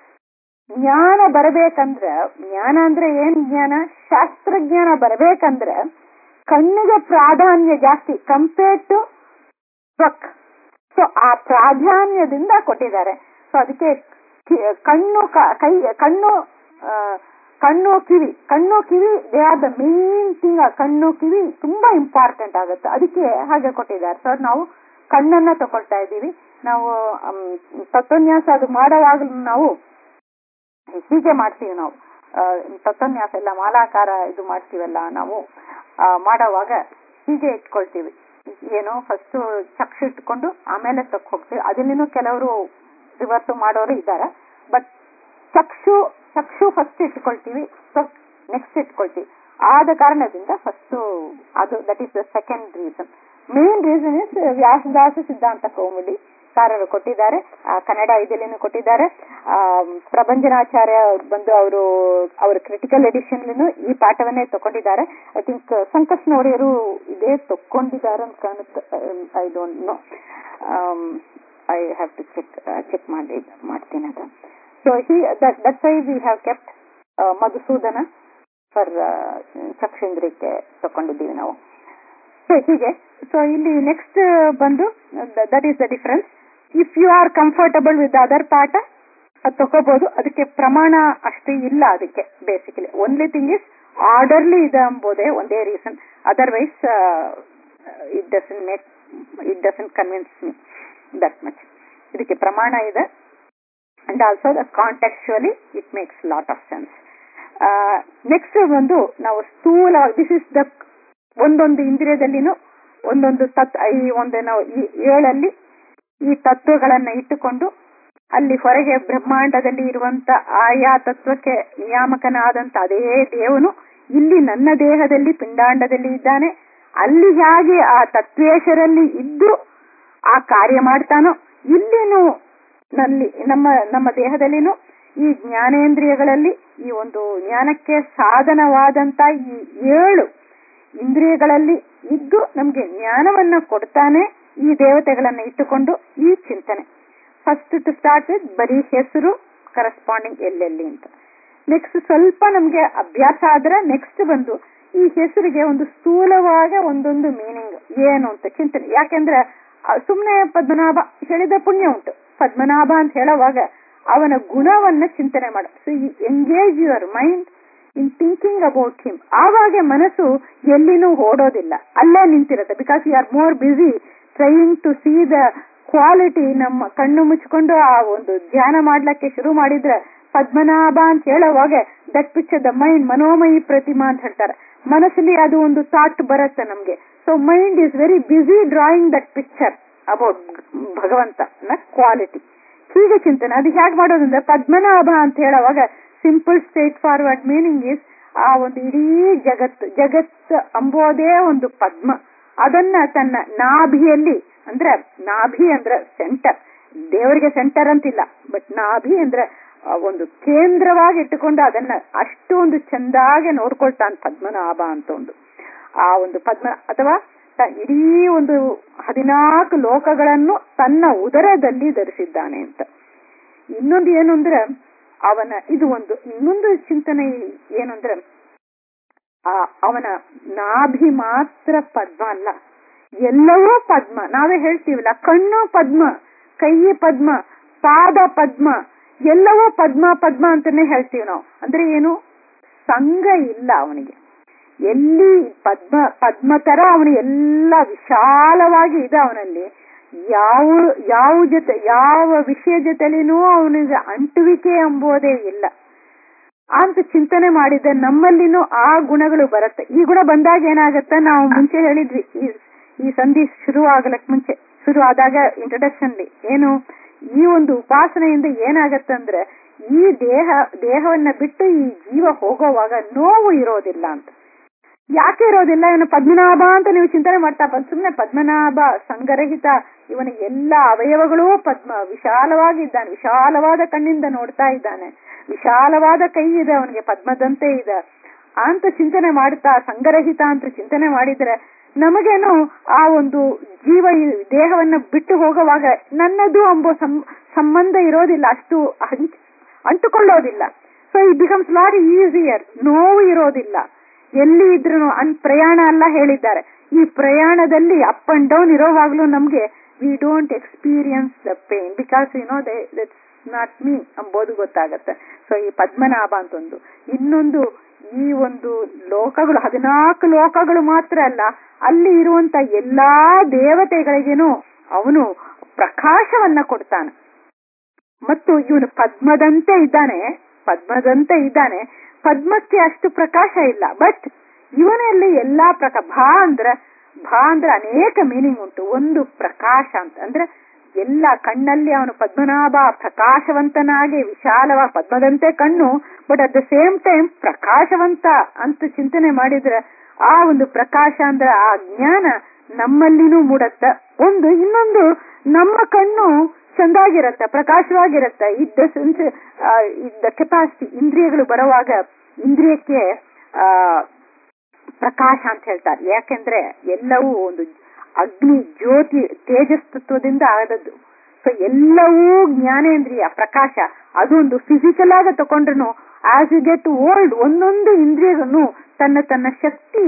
ಜ್ಞಾನ ಬರಬೇಕಂದ್ರೆ ಜ್ಞಾನ ಅಂದ್ರೆ ಏನ್ ಜ್ಞಾನ ಶಾಸ್ತ್ರಜ್ಞಾನ ಬರಬೇಕಂದ್ರೆ ಕಣ್ಣಿಗೆ ಪ್ರಾಧಾನ್ಯ ಜಾಸ್ತಿ ಕಂಪೇರ್ಡ್ ಟು ತ್ವಕ್ ಸೊ ಆ ಪ್ರಾಧಾನ್ಯದಿಂದ ಕೊಟ್ಟಿದ್ದಾರೆ ಸೊ ಅದಕ್ಕೆ ಕಿ- ಕಣ್ಣು ಕ- ಕೈ ಕಣ್ಣು ಆ, ಕಣ್ಣು ಕಿವಿ ಕಣ್ಣು ಕಿವಿ they are the main thing ಕಣ್ಣು ಕಿವಿ ತುಂಬಾ ಇಂಪಾರ್ಟೆಂಟ್ ಆಗುತ್ತೆ ಅದಕ್ಕೆ ಹಾಗೆ ಕೊಟ್ಟಿದ್ದಾರೆ ಸೊ ನಾವು ಕಣ್ಣನ್ನ ತಗೊಳ್ತಾ ಇದ್ದೀವಿ ನಾವು ಅಮ್, ತತ್ವನ್ಯಾಸ ಅದು ಮಾಡುವಾಗಲೂ ನಾವು ಹೀಗೆ ಮಾಡ್ತೀವಿ ನಾವು ಆ, ತತ್ವನ್ಯಾಸ ಎಲ್ಲ ಮಾಲಾಕಾರ ಇದು ಮಾಡ್ತೀವಲ್ಲ ನಾವು ಆ, ಮಾಡೋವಾಗ ಹೀಗೆ ಇಟ್ಕೊಳ್ತೀವಿ ಏನು ಫಸ್ಟ್ ಚಕ್ಷು ಇಟ್ಕೊಂಡು ಆಮೇಲೆ ತಕ್ ಹೋಗ್ತೀವಿ ಅದಲ್ಲಿನೂ ಕೆಲವರು ರಿವರ್ಸ್ ಮಾಡೋರು ಇದ್ದಾರೆ ಬಟ್ ಚಕ್ಷು ಚಕ್ಷು ಫಸ್ಟ್ ಇಟ್ಕೊಳ್ತೀವಿ ನೆಕ್ಸ್ಟ್ ಇಟ್ಕೊಳ್ತೀವಿ ಆದ ಕಾರಣದಿಂದ ಫಸ್ಟ್ ಅದು that is the second reason main reason is Vyasadasa Siddhanta Kaumudi ಕಾರರು ಕೊಟ್ಟಿದ್ದಾರೆ ಆ, ಕನ್ನಡ ಇದಲ್ಲಿನೂ ಕೊಟ್ಟಿದ್ದಾರೆ ಆ, ಪ್ರಭಂಜನಾಚಾರ್ಯ ಬಂದು ಅವರು ಅವರ ಕ್ರಿಟಿಕಲ್ ಎಡಿಷನ್ ಈ ಪಾಠವನ್ನೇ ತಗೊಂಡಿದ್ದಾರೆ ಐ ಥಿಂಕ್ ಸಂಕಷ್ನವರಿಯರು ಇದೇ ತಕೊಂಡಿದ್ದಾರೆ ಅಂತ ಕಾಣುತ್ತೆ I don't know I have to check check ಮಾಡಿ ಮಾಡ್ತೀನಿ ಅದು so he that why we have kept Madhusudana for ಚಕ್ಷೇಂದ್ರಕ್ಕೆ ತಕೊಂಡಿದ್ದೀವಿ ನಾವು ಸೊ ಹೀಗೆ ಸೊ ಇಲ್ಲಿ ನೆಕ್ಸ್ಟ್ ಬಂದು that is the difference if you are comfortable with other ಪಾಠ ಅದು ತಗೋಬಹುದು ಅದಕ್ಕೆ ಪ್ರಮಾಣ ಅಷ್ಟೇ ಇಲ್ಲ ಅದಕ್ಕೆ basically only thing is orderly ಇದೆ ಎಂಬುದೇ ಒಂದೇ reason otherwise it doesn't make it doesn't convince me that much ಇದಕ್ಕೆ ಪ್ರಮಾಣ ಇದೆ and also the contextually it makes lot of sense next ಒಂದು ನಾವು ಸ್ಥೂಲ ದಿಸ್ ಇಸ್ ದ ಒಂದೊಂದು ಇಂದ್ರಿಯದಲ್ಲಿನೂ ಒಂದೊಂದು ತತ್ ಈ ಒಂದು ನಾವು ಈ ಏಳಲ್ಲಿ ಈ ತತ್ವಗಳನ್ನ ಇಟ್ಟುಕೊಂಡು ಅಲ್ಲಿ ಹೊರಗೆ ಬ್ರಹ್ಮಾಂಡದಲ್ಲಿ ಇರುವಂತ ಆಯಾ ತತ್ವಕ್ಕೆ ನಿಯಾಮಕನಾದಂತ ಅದೇ ದೇವನು ಇಲ್ಲಿ ನನ್ನ ದೇಹದಲ್ಲಿ ಪಿಂಡಾಂಡದಲ್ಲಿ ಇದ್ದಾನೆ ಅಲ್ಲಿ ಹೇಗೆ ಆ ತತ್ವೇಶರಲ್ಲಿ ಇದ್ದು ಆ ಕಾರ್ಯ ಮಾಡ್ತಾನೋ ಇಲ್ಲಿನೂ ನಲ್ಲಿ ನಮ್ಮ ನಮ್ಮ ದೇಹದಲ್ಲಿನೂ ಈ ಜ್ಞಾನೇಂದ್ರಿಯಗಳಲ್ಲಿ ಈ ಒಂದು ಜ್ಞಾನಕ್ಕೆ ಸಾಧನವಾದಂತ ಈ ಏಳು ಇಂದ್ರಿಯಗಳಲ್ಲಿ ಇದ್ದು ನಮ್ಗೆ ಜ್ಞಾನವನ್ನ ಕೊಡ್ತಾನೆ ಈ ದೇವತೆಗಳನ್ನ ಇಟ್ಟುಕೊಂಡು ಈ ಚಿಂತನೆ ಫಸ್ಟ್ ಟು ಸ್ಟಾರ್ಟ್ ವಿತ್ ಬರೀ ಹೆಸರು ಕರೆಸ್ಪಾಂಡಿಂಗ್ ಎಲ್ಲೆಲ್ಲಿ ಅಂತ ನೆಕ್ಸ್ಟ್ ಸ್ವಲ್ಪ ನಮ್ಗೆ ಅಭ್ಯಾಸ ಆದ್ರೆ ನೆಕ್ಸ್ಟ್ ಬಂದು ಈ ಹೆಸರಿಗೆ ಒಂದು ಸ್ಥೂಲವಾದ ಒಂದೊಂದು ಮೀನಿಂಗ್ ಏನು ಅಂತ ಚಿಂತನೆ ಯಾಕೆಂದ್ರೆ ಆ, ಸುಮ್ನೆ ಪದ್ಮನಾಭ ಹೇಳಿದ ಪುಣ್ಯ ಉಂಟು ಪದ್ಮನಾಭ ಅಂತ ಹೇಳುವಾಗ ಅವನ ಗುಣವನ್ನ ಚಿಂತನೆ ಮಾಡ so engage your mind in thinking about him ಆವಾಗ ಮನಸ್ಸು ಎಲ್ಲಿನೂ ಓಡೋದಿಲ್ಲ ಅಲ್ಲೇ ನಿಂತಿರುತ್ತೆ because you are more busy trying to see the quality ನಮ್ಮ ಕಣ್ಣು ಮುಚ್ಕೊಂಡು ಆ ಒಂದು ಧ್ಯಾನ ಮಾಡ್ಲಿಕ್ಕೆ ಶುರು ಮಾಡಿದ್ರೆ ಪದ್ಮನಾಭ ಅಂತ ಹೇಳುವಾಗ ದಟ್ ಪಿಕ್ಚರ್ ದ ಮೈಂಡ್ ಮನೋಮಯಿ ಪ್ರತಿಮಾ ಅಂತ ಹೇಳ್ತಾರೆ ಮನಸ್ಸಲ್ಲಿ ಅದು ಒಂದು ಥಾಟ್ ಬರುತ್ತೆ ನಮ್ಗೆ so mind is very busy drawing that picture about ಭಗವಂತ ಕ್ವಾಲಿಟಿ ಹೀಗೆ ಚಿಂತನೆ ಅದು ಹೇಗೆ ಮಾಡೋದಂದ್ರೆ ಪದ್ಮನಾಭ ಅಂತ ಹೇಳುವಾಗ simple straightforward meaning is ಆ ಒಂದು ಇಡೀ ಜಗತ್ತು ಜಗತ್ತು ಅಂಬೋದೇ ಒಂದು ಪದ್ಮ ಅದನ್ನ ತನ್ನ ನಾಭಿಯಲ್ಲಿ ಅಂದ್ರೆ ನಾಭಿ ಅಂದ್ರೆ ಸೆಂಟರ್ ದೇವರಿಗೆ ಸೆಂಟರ್ ಅಂತಿಲ್ಲ ಬಟ್ ನಾಭಿ ಅಂದ್ರೆ ಆ ಒಂದು ಕೇಂದ್ರವಾಗಿ ಇಟ್ಟುಕೊಂಡು ಅದನ್ನ ಅಷ್ಟು ಒಂದು ಚಂದಾಗೆ ನೋಡ್ಕೊಳ್ತಾನೆ ಪದ್ಮನಾಭ ಅಂತ ಒಂದು ಆ ಒಂದು ಪದ್ಮ ಅಥವಾ ತ- ಇಡೀ ಒಂದು ಹದಿನಾಲ್ಕು ಲೋಕಗಳನ್ನು ತನ್ನ ಉದರದಲ್ಲಿ ಧರಿಸಿದ್ದಾನೆ ಅಂತ ಇನ್ನೊಂದು ಏನು ಅಂದ್ರೆ ಅವನ ಇದು ಒಂದು ಇನ್ನೊಂದು ಚಿಂತನೆ ಏನು ಅಂದ್ರೆ ಆ ಅವನ ನಾಭಿ ಮಾತ್ರ ಪದ್ಮ ಅಲ್ಲ ಎಲ್ಲವೂ ಪದ್ಮ ನಾವೇ ಹೇಳ್ತೀವಲ್ಲ ಕಣ್ಣು ಪದ್ಮ ಕೈ ಪದ್ಮ ಪಾದ ಪದ್ಮ ಎಲ್ಲವೂ ಪದ್ಮ ಪದ್ಮ ಅಂತಾನೆ ಹೇಳ್ತೀವಿ ನಾವು ಅಂದ್ರೆ ಏನು ಸಂಘ ಇಲ್ಲ ಅವನಿಗೆ ಎಲ್ಲಿ ಪದ್ಮ ಪದ್ಮ ತರ ಅವನು ಎಲ್ಲ ವಿಶಾಲವಾಗಿ ಇದೆ ಅವನಲ್ಲಿ ಯಾವ ಯಾವ ಜೊತೆ ಯಾವ ವಿಷಯ ಜೊತೆಲಿನೂ ಅವನಿಗೆ ಅಂಟುವಿಕೆ ಎಂಬುದೇ ಇಲ್ಲ ಅಂತ ಚಿಂತನೆ ಮಾಡಿದ್ರೆ ನಮ್ಮಲ್ಲಿನೂ ಆ ಗುಣಗಳು ಬರುತ್ತೆ ಈ ಗುಣ ಬಂದಾಗ ಏನಾಗತ್ತೆ ನಾವು ಮುಂಚೆ ಹೇಳಿದ್ವಿ ಈ ಈ ಸಂಧಿ ಶುರು ಆಗಲಕ್ ಮುಂಚೆ ಶುರು ಆದಾಗ ಇಂಟ್ರಡಕ್ಷನ್ ಏನು ಈ ಒಂದು ಉಪಾಸನೆಯಿಂದ ಏನಾಗತ್ತಂದ್ರೆ ಈ ದೇಹ ದೇಹವನ್ನ ಬಿಟ್ಟು ಈ ಜೀವ ಹೋಗೋವಾಗ ನೋವು ಇರೋದಿಲ್ಲ ಅಂತ ಯಾಕೆ ಇರೋದಿಲ್ಲ ಇವನು ಪದ್ಮನಾಭ ಅಂತ ನೀವು ಚಿಂತನೆ ಮಾಡ್ತಾ ಬಂದ್ ಸುಮ್ನೆ ಪದ್ಮನಾಭ ಸಂಗರಹಿತ ಇವನ ಎಲ್ಲ ಅವಯವಗಳೂ ಪದ್ಮ ವಿಶಾಲವಾಗಿ ಇದ್ದಾನೆ ವಿಶಾಲವಾದ ಕಣ್ಣಿಂದ ನೋಡ್ತಾ ಇದ್ದಾನೆ ವಿಶಾಲವಾದ ಕೈ ಇದೆ ಅವನಿಗೆ ಪದ್ಮದಂತೆ ಇದೆ ಅಂತ ಚಿಂತನೆ ಮಾಡ್ತಾ ಸಂಗರಹಿತ ಅಂತ ಚಿಂತನೆ ಮಾಡಿದ್ರೆ ನಮಗೇನು ಆ ಒಂದು ಜೀವ ಈ ದೇಹವನ್ನ ಬಿಟ್ಟು ಹೋಗುವಾಗ ನನ್ನದು ಎಂಬ ಸಂ- ಸಂಬಂಧ ಇರೋದಿಲ್ಲ ಅಷ್ಟು ಹಂಚ್- ಅಂಟುಕೊಳ್ಳೋದಿಲ್ಲ so it becomes lot easier ನೋವು ಇರೋದಿಲ್ಲ ಎಲ್ಲಿ ಇದ್ರು ಅನ್ ಪ್ರಯಾಣ ಎಲ್ಲ ಹೇಳಿದ್ದಾರೆ ಈ ಪ್ರಯಾಣದಲ್ಲಿ ಅಪ್ ಅಂಡ್ ಡೌನ್ ಇರೋವಾಗ್ಲೂ ನಮ್ಗೆ we don't experience the pain because you know that's not me ಅಂಬೋದು ಗೊತ್ತಾಗತ್ತೆ ಸೊ ಈ ಪದ್ಮನಾಭ ಅಂತ ಒಂದು ಇನ್ನೊಂದು ಈ ಒಂದು ಲೋಕಗಳು ಹದಿನಾಲ್ಕು ಲೋಕಗಳು ಮಾತ್ರ ಅಲ್ಲ ಅಲ್ಲಿ ಇರುವಂತ ಎಲ್ಲಾ ದೇವತೆಗಳಿಗೇನು ಅವನು ಪ್ರಕಾಶವನ್ನ ಕೊಡ್ತಾನೆ ಮತ್ತು ಇವನು ಪದ್ಮದಂತೆ ಇದ್ದಾನೆ ಪದ್ಮದಂತೆ ಇದ್ದಾನೆ ಪದ್ಮಕ್ಕೆ ಅಷ್ಟು ಪ್ರಕಾಶ ಇಲ್ಲ ಬಟ್ ಇವನಲ್ಲಿ ಎಲ್ಲಾ ಪ್ರಕ ಭಾ ಅಂದ್ರೆ ಭಾ ಅಂದ್ರೆ ಅನೇಕ ಮೀನಿಂಗ್ ಉಂಟು ಒಂದು ಪ್ರಕಾಶ ಅಂತ ಅಂದ್ರೆ ಎಲ್ಲ ಕಣ್ಣಲ್ಲಿ ಅವನು ಪದ್ಮನಾಭ ಪ್ರಕಾಶವಂತನಾಗಿ ವಿಶಾಲವ ಪದ್ಮದಂತೆ ಕಣ್ಣು but at the same time ಪ್ರಕಾಶವಂತ ಅಂತ ಚಿಂತನೆ ಮಾಡಿದ್ರೆ ಆ ಒಂದು ಪ್ರಕಾಶ ಅಂದ್ರೆ ಆ ಜ್ಞಾನ ನಮ್ಮಲ್ಲಿನೂ ಮೂಡತ್ತ ಒಂದು ಇನ್ನೊಂದು ನಮ್ಮ ಕಣ್ಣು ಚಂದಾಗಿರತ್ತ ಪ್ರಕಾಶವಾಗಿರತ್ತ ಇದ್ದ ಸೆನ್ಸ್ ಇದ್ದ ಕೆಪಾಸಿಟಿ ಇಂದ್ರಿಯಗಳು ಬರುವಾಗ ಇಂದ್ರಿಯಕ್ಕೆ ಆ ಪ್ರಕಾಶ ಅಂತ ಹೇಳ್ತಾರೆ ಯಾಕೆಂದ್ರೆ ಎಲ್ಲವೂ ಒಂದು ಅಗ್ನಿ ಜ್ಯೋತಿ ತೇಜಸ್ ತತ್ವದಿಂದ ಆದದ್ದು ಸೊ ಎಲ್ಲವೂ ಜ್ಞಾನೇಂದ್ರಿಯ ಪ್ರಕಾಶ ಅದೊಂದು ಫಿಸಿಕಲ್ ಆಗ ತಕೊಂಡ್ರು ಆಸ್ ಯು ಗೆಟ್ ಓಲ್ಡ್ ಒಂದೊಂದು ಇಂದ್ರಿಯಗಳನ್ನು ತನ್ನ ತನ್ನ ಶಕ್ತಿ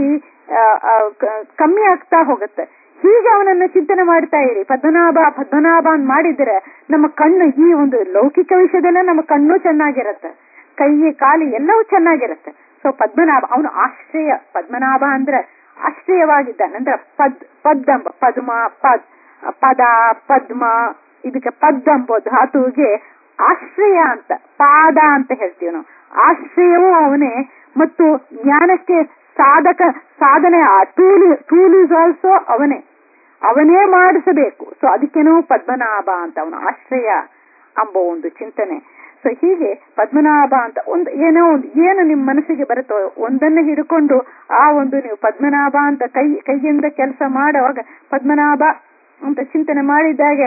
ಕಮ್ಮಿ ಆಗ್ತಾ ಹೋಗುತ್ತೆ ಹೀಗೆ ಅವನನ್ನ ಚಿಂತನೆ ಮಾಡ್ತಾ ಇರಿ ಪದ್ಮನಾಭ ಪದ್ಮನಾಭ ಅಂತ ಮಾಡಿದ್ರೆ ನಮ್ಮ ಕಣ್ಣು ಈ ಒಂದು ಲೌಕಿಕ ವಿಷಯದಲ್ಲೇ ನಮ್ಮ ಕಣ್ಣು ಚೆನ್ನಾಗಿರುತ್ತೆ ಕೈ ಕಾಲಿ ಎಲ್ಲವೂ ಚೆನ್ನಾಗಿರುತ್ತೆ ಸೊ ಪದ್ಮನಾಭ ಅವನು ಆಶ್ರಯ ಪದ್ಮನಾಭ ಅಂದ್ರೆ ಆಶ್ರಯವಾಗಿದ್ದಾನೆ ಅಂದ್ರೆ ಪದ್ ಪದ್ದಂಬ ಪದ್ಮ ಪದ್ ಪದ ಪದ್ಮ ಇದಕ್ಕೆ ಪದ್ ಎಂಬ ಧಾತುವಿಗೆ ಆಶ್ರಯ ಅಂತ ಪಾದ ಅಂತ ಹೇಳ್ತೀವಿ ನಾವು ಆಶ್ರಯವೂ ಅವನೇ ಮತ್ತು ಜ್ಞಾನಕ್ಕೆ ಸಾಧಕ ಸಾಧನೆ ಟೂಲ್ ಟೂಲ್ ಇಸ್ ಆಲ್ಸೋ ಅವನೇ ಅವನೇ ಮಾಡಿಸಬೇಕು ಸೊ ಅದಕ್ಕೇನೋ ಪದ್ಮನಾಭ ಅಂತ ಅವನ ಆಶ್ರಯ ಎಂಬ ಒಂದು ಚಿಂತನೆ ಸೊ ಹೀಗೆ ಪದ್ಮನಾಭ ಅಂತ ಒಂದು ಏನೋ ಒಂದು ಏನು ನಿಮ್ ಮನಸ್ಸಿಗೆ ಬರುತ್ತೋ ಒಂದನ್ನ ಹಿಡ್ಕೊಂಡು ಆ ಒಂದು ನೀವು ಪದ್ಮನಾಭ ಅಂತ ಕೈ ಕೈಯಿಂದ ಕೆಲಸ ಮಾಡುವಾಗ ಪದ್ಮನಾಭ ಅಂತ ಚಿಂತನೆ ಮಾಡಿದಾಗೆ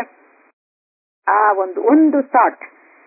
ಆ ಒಂದು ಒಂದು ಥಾಟ್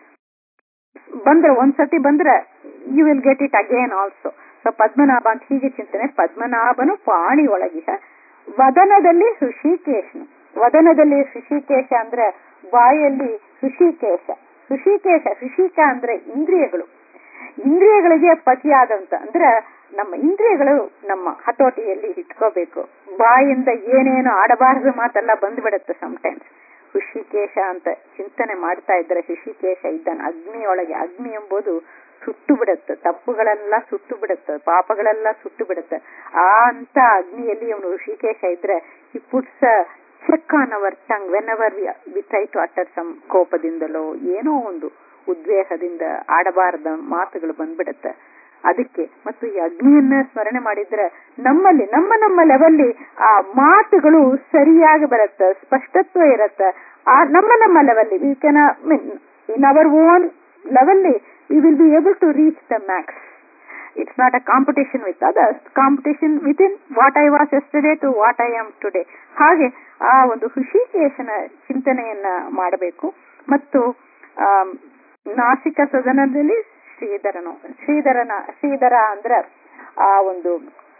ಬಂದ್ರೆ ಒಂದ್ಸತಿ ಬಂದ್ರೆ you will get it again also so Padmanabha ಅಂತ ಹೀಗೆ ಚಿಂತನೆ ಪದ್ಮನಾಭನು ಪಾಣಿ ಒಳಗಿಹ ವದನದಲ್ಲಿ ಋಷಿಕೇಶನು ವದನದಲ್ಲಿ ಋಷಿಕೇಶ ಅಂದ್ರೆ ಬಾಯಲ್ಲಿ ಋಷಿಕೇಶ ಋಷಿಕೇಶ ಋಷಿಕ ಅಂದ್ರೆ ಇಂದ್ರಿಯಗಳು ಇಂದ್ರಿಯಗಳಿಗೆ ಪತಿಯಾದಂತ ಅಂದ್ರೆ ನಮ್ಮ ಇಂದ್ರಿಯಗಳು ನಮ್ಮ ಹತೋಟಿಯಲ್ಲಿ ಇಟ್ಕೋಬೇಕು ಬಾಯಿಂದ ಏನೇನು ಆಡಬಾರದು ಮಾತೆಲ್ಲ ಬಂದ್ಬಿಡುತ್ತೆ ಸಮಟೈಮ್ಸ್ ಋಷಿಕೇಶ ಅಂತ ಚಿಂತನೆ ಮಾಡ್ತಾ ಇದ್ರೆ ಋಷಿಕೇಶ ಇದ್ದಾನೆ ಅಗ್ನಿಯೊಳಗೆ ಅಗ್ನಿ ಎಂಬುದು ಸುಟ್ಟು ಬಿಡುತ್ತೆ ತಪ್ಪುಗಳೆಲ್ಲ ಸುಟ್ಟು ಬಿಡುತ್ತೆ ಪಾಪಗಳೆಲ್ಲ ಸುಟ್ಟು ಬಿಡುತ್ತೆ ಆ ಅಂತ ಅಗ್ನಿಯಲ್ಲಿ ಅವನು ಋಷಿಕೇಶ ಇದ್ರೆ ಈ puts check on our tongue when our we try to utter some ಕೋಪದಿಂದಲೋ ಏನೋ ಒಂದು ಉದ್ವೇಗದಿಂದ ಆಡಬಾರದ ಮಾತುಗಳು ಬಂದ್ಬಿಡುತ್ತೆ ಅದಕ್ಕೆ ಮತ್ತು ಈ ಅಗ್ನಿಯನ್ನ ಸ್ಮರಣೆ ಮಾಡಿದ್ರೆ ನಮ್ಮಲ್ಲಿ ನಮ್ಮ ನಮ್ಮ ಲೆವೆಲ್ಲಿ ಆ ಮಾತುಗಳು ಸರಿಯಾಗಿ ಬರುತ್ತೆ ಸ್ಪಷ್ಟತ್ವ ಇರುತ್ತೆ ಆ ನಮ್ಮ ನಮ್ಮ ಲೆವೆಲ್ಲಿ we can mean in our own ಲೆವೆಲ್ಲಿ we will be able to reach the max it's not a competition with others competition with in what I was yesterday to what I am today ಹಾಗೆ ಆ ಒಂದು ಹೃಷಿಕೇಶನ ಚಿಂತನೆಯನ್ನ ಮಾಡಬೇಕು ಮತ್ತು ನಾಸಿಕ ಸದನದಲ್ಲಿ ಶ್ರೀಧರನು ಶ್ರೀಧರನ ಶ್ರೀಧರ ಅಂದ್ರೆ ಆ ಒಂದು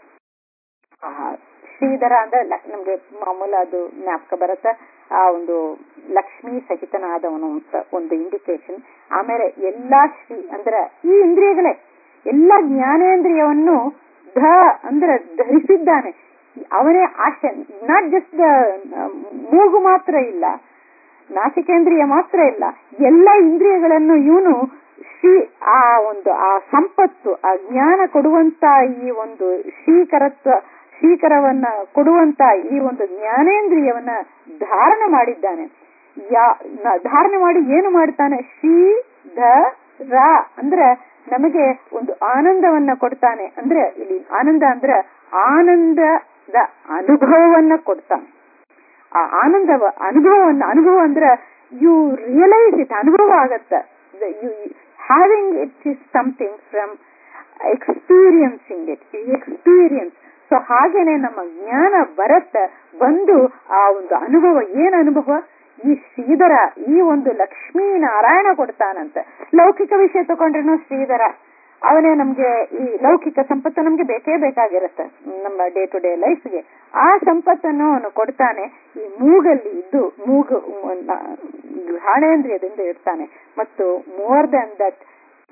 ಶ್ರೀಧರ ಅಂದ್ರೆ ನಮ್ಗೆ ಮಾಮೂಲ ಅದು ಜ್ಞಾಪಕ ಬರುತ್ತೆ ಆ ಒಂದು ಲಕ್ಷ್ಮೀ ಸಹಿತನಾದವನು ಅಂತ ಒಂದು ಇಂಡಿಕೇಶನ್ ಆಮೇಲೆ ಎಲ್ಲಾ ಶ್ರೀ ಅಂದ್ರೆ ಈ ಇಂದ್ರಿಯಗಳೇ ಎಲ್ಲ ಜ್ಞಾನೇಂದ್ರಿಯವನ್ನು ಧ ಅಂದ್ರೆ ಧರಿಸಿದ್ದಾನೆ ಅವನೇ ಆಶೆ ನಾಟ್ ಜಸ್ಟ್ ದ ಮೂಗು ಮಾತ್ರ ಇಲ್ಲ ನಾಸಿಕೇಂದ್ರಿಯ ಮಾತ್ರ ಇಲ್ಲ ಎಲ್ಲ ಇಂದ್ರಿಯಗಳನ್ನು ಇವನು ಶ್ರೀ ಆ ಒಂದು ಆ ಸಂಪತ್ತು ಆ ಜ್ಞಾನ ಕೊಡುವಂತ ಈ ಒಂದು ಶ್ರೀಕರತ್ವ ಶ್ರೀಕರವನ್ನ ಕೊಡುವಂತ ಈ ಒಂದು ಜ್ಞಾನೇಂದ್ರಿಯವನ್ನ ಧಾರಣ ಮಾಡಿದ್ದಾನೆ ಯಾ ಧಾರಣೆ ಮಾಡಿ ಏನು ಮಾಡ್ತಾನೆ ಶ್ರೀ ಧ ರ ಅಂದ್ರೆ ನಮಗೆ ಒಂದು ಆನಂದವನ್ನ ಕೊಡ್ತಾನೆ ಅಂದ್ರೆ ಇಲ್ಲಿ ಆನಂದ ಅಂದ್ರೆ ಆನಂದದ ಅನುಭವವನ್ನ ಕೊಡ್ತಾನೆ ಆ ಆನಂದವ ಅನುಭವವನ್ನ ಅನುಭವ ಅಂದ್ರೆ ಯು ರಿಯಲೈಸ್ ಇಟ್ ಅನುಭವ ಆಗತ್ತ you having it is something from experiencing it experience so ಹಾಗೇನೆ ನಮ್ಮ ಜ್ಞಾನ ಬರತ್ತ ಬಂದು ಆ ಒಂದು ಅನುಭವ ಏನ್ ಅನುಭವ ಈ ಶ್ರೀಧರ ಈ ಒಂದು ಲಕ್ಷ್ಮೀ ನಾರಾಯಣ ಕೊಡ್ತಾನಂತ ಲೌಕಿಕ ವಿಷಯ ತಗೊಂಡ್ರು ಶ್ರೀಧರ ಅವನೇ ನಮ್ಗೆ ಈ ಲೌಕಿಕ ಸಂಪತ್ತು ನಮ್ಗೆ ಬೇಕೇ ಬೇಕಾಗಿರುತ್ತೆ ನಮ್ಮ ಡೇ ಟು ಡೇ ಲೈಫ್ಗೆ ಆ ಸಂಪತ್ತನ್ನು ಅವನು ಕೊಡ್ತಾನೆ ಈ ಮೂಗಲ್ಲಿ ಇದ್ದು ಮೂಗು ಘಾಣೇಂದ್ರಿಯದಿಂದ ಇರ್ತಾನೆ ಮತ್ತು ಮೋರ್ ದನ್ ದಟ್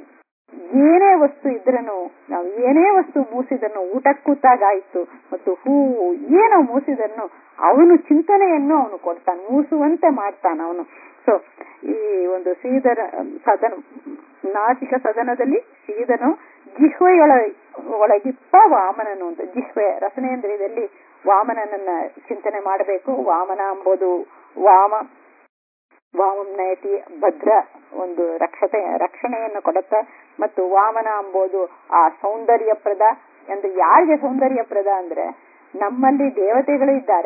ಏನೇ ವಸ್ತು ಇದ್ರನು ನಾವು ಏನೇ ವಸ್ತು ಮೂಸಿದನ್ನು ಊಟಕ್ಕೆ ಕೂತಾಗಾಯ್ತು ಮತ್ತು ಹೂವು ಏನೋ ಮೂಸಿದನ್ನು ಅವನು ಚಿಂತನೆಯನ್ನು ಅವನು ಕೊಡ್ತಾನೆ ಮೂಸುವಂತೆ ಮಾಡ್ತಾನೆ ಅವನು ಸೊ ಈ ಒಂದು ಶ್ರೀಧರ ಸದನ ನಾಸಿಕ ಸದನದಲ್ಲಿ ಶ್ರೀಧನು ಜಿಹ್ವೆಯೊಳ ಒಳಗಿಪ್ಪ ವಾಮನನು ಅಂತ ಜಿಹ್ವೆ ರಸನೇಂದ್ರಿಯದಲ್ಲಿ ವಾಮನನನ್ನ ಚಿಂತನೆ ಮಾಡಬೇಕು ವಾಮನ ಎಂಬುದು ವಾಮ ವಾಮಂ ನಯತಿ ಭದ್ರ ಒಂದು ರಕ್ಷತೆ ರಕ್ಷಣೆಯನ್ನು ಕೊಡುತ್ತೆ ಮತ್ತು ವಾಮನ ಎಂಬುದು ಆ ಸೌಂದರ್ಯಪ್ರದ ಅಂದ್ರೆ ಯಾರಿಗೆ ಸೌಂದರ್ಯಪ್ರದ ಅಂದ್ರೆ ನಮ್ಮಲ್ಲಿ ದೇವತೆಗಳು ಇದ್ದಾರೆ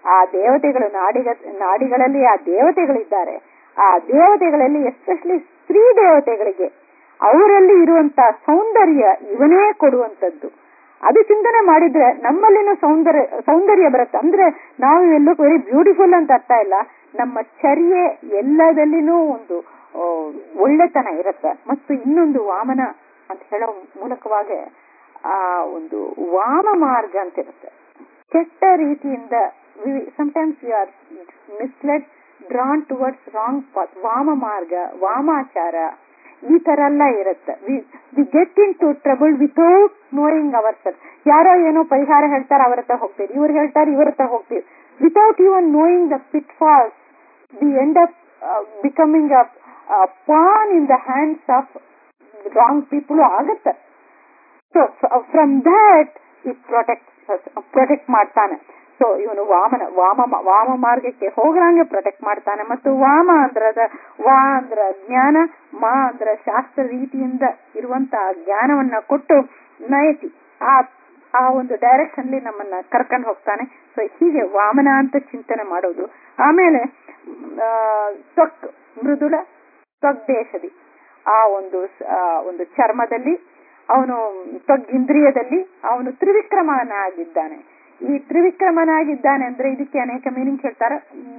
ಆ ದೇವತೆಗಳು ನಾಡಿಗ ನಾಡಿಗಳಲ್ಲಿ ಆ ದೇವತೆಗಳಿದ್ದಾರೆ ಆ ದೇವತೆಗಳಲ್ಲಿ ಎಸ್ಪೆಷಲಿ ಸ್ತ್ರೀ ದೇವತೆಗಳಿಗೆ ಅವರಲ್ಲಿ ಇರುವಂತ ಸೌಂದರ್ಯ ಇವನೇ ಕೊಡುವಂತದ್ದು ಅದು ಚಿಂತನೆ ಮಾಡಿದ್ರೆ ನಮ್ಮಲ್ಲಿನೂ ಸೌಂದರ್ಯ ಸೌಂದರ್ಯ ಬರುತ್ತೆ ಅಂದ್ರೆ ನಾವು ಎಲ್ಲೂ ವೆರಿ ಬ್ಯೂಟಿಫುಲ್ ಅಂತ ಅರ್ಥ ಇಲ್ಲ ನಮ್ಮ ಚರ್ಯೆ ಎಲ್ಲದಲ್ಲಿನೂ ಒಂದು ಆ, ಒಳ್ಳೆತನ ಇರುತ್ತೆ ಮತ್ತು ಇನ್ನೊಂದು ವಾಮನ ಅಂತ ಹೇಳೋ ಮೂಲಕವಾಗಿ ಆ ಒಂದು ವಾಮ ಮಾರ್ಗ ಅಂತ ಇರುತ್ತೆ ಕೆಟ್ಟ ರೀತಿಯಿಂದ sometimes we are misled drawn towards wrong path ವಾಮ ಮಾರ್ಗ ವಾಮಾಚಾರ ಈ ತರ ಎಲ್ಲ ಇರುತ್ತೆ we get into trouble without knowing our self ಯಾರೋ ಏನೋ ಪರಿಹಾರ ಹೇಳ್ತಾರೆ ಅವ್ರ ಹತ್ರ ಹೋಗ್ತೀವಿ ಇವ್ರು ಹೇಳ್ತಾರೆ ಇವ್ರ ಹತ್ರ ಹೋಗ್ತೀವಿ without even knowing the pitfalls we end up becoming a pawn in the hands of wrong people ಆಗುತ್ತೆ ಸೊ ಫ್ರಮ್ ದಟ್ ಈ ಪ್ರೊಟೆಕ್ಟ್ ಪ್ರೊಟೆಕ್ಟ್ ಮಾಡ್ತಾನೆ ಸೊ ಇವನು ವಾಮನ ವಾಮ ವಾಮ ಮಾರ್ಗಕ್ಕೆ ಹೋಗ್ರಂಗೆ ಪ್ರೊಟೆಕ್ಟ್ ಮಾಡ್ತಾನೆ ಮತ್ತು ವಾಮ ಅಂದ್ರದ ವಾ ಅಂದ್ರ ಜ್ಞಾನ ಮಾ ಅಂದ್ರ ಶಾಸ್ತ್ರ ರೀತಿಯಿಂದ ಇರುವಂತ ಜ್ಞಾನವನ್ನ ಕೊಟ್ಟು ನಯತಿ ಆ ಆ ಒಂದು ಡೈರೆಕ್ಷನ್ ನಮ್ಮನ್ನ ಕರ್ಕೊಂಡು ಹೋಗ್ತಾನೆ ಸೊ ಹೀಗೆ ವಾಮನ ಅಂತ ಚಿಂತನೆ ಮಾಡೋದು ಆಮೇಲೆ ಆ, ತ್ವಕ್ ಮೃದುಳ ತ್ವಕ್ ದೇಶದಿ ಆ ಒಂದು ಸ- ಆ ಒಂದು ಚರ್ಮದಲ್ಲಿ ಅವನು ತ್ವಗ್ಗಿಂದ್ರಿಯದಲ್ಲಿ ಅವನು ತ್ರಿವಿಕ್ರಮನಾಗಿದ್ದಾನೆ ಈ ತ್ರಿವಿಕ್ರಮನಾಗಿದ್ದಾನೆ ಅಂದ್ರೆ ಇದಕ್ಕೆ ಅನೇಕ ಮೀನಿಂಗ್ ಹೇಳ್ತಾರೆ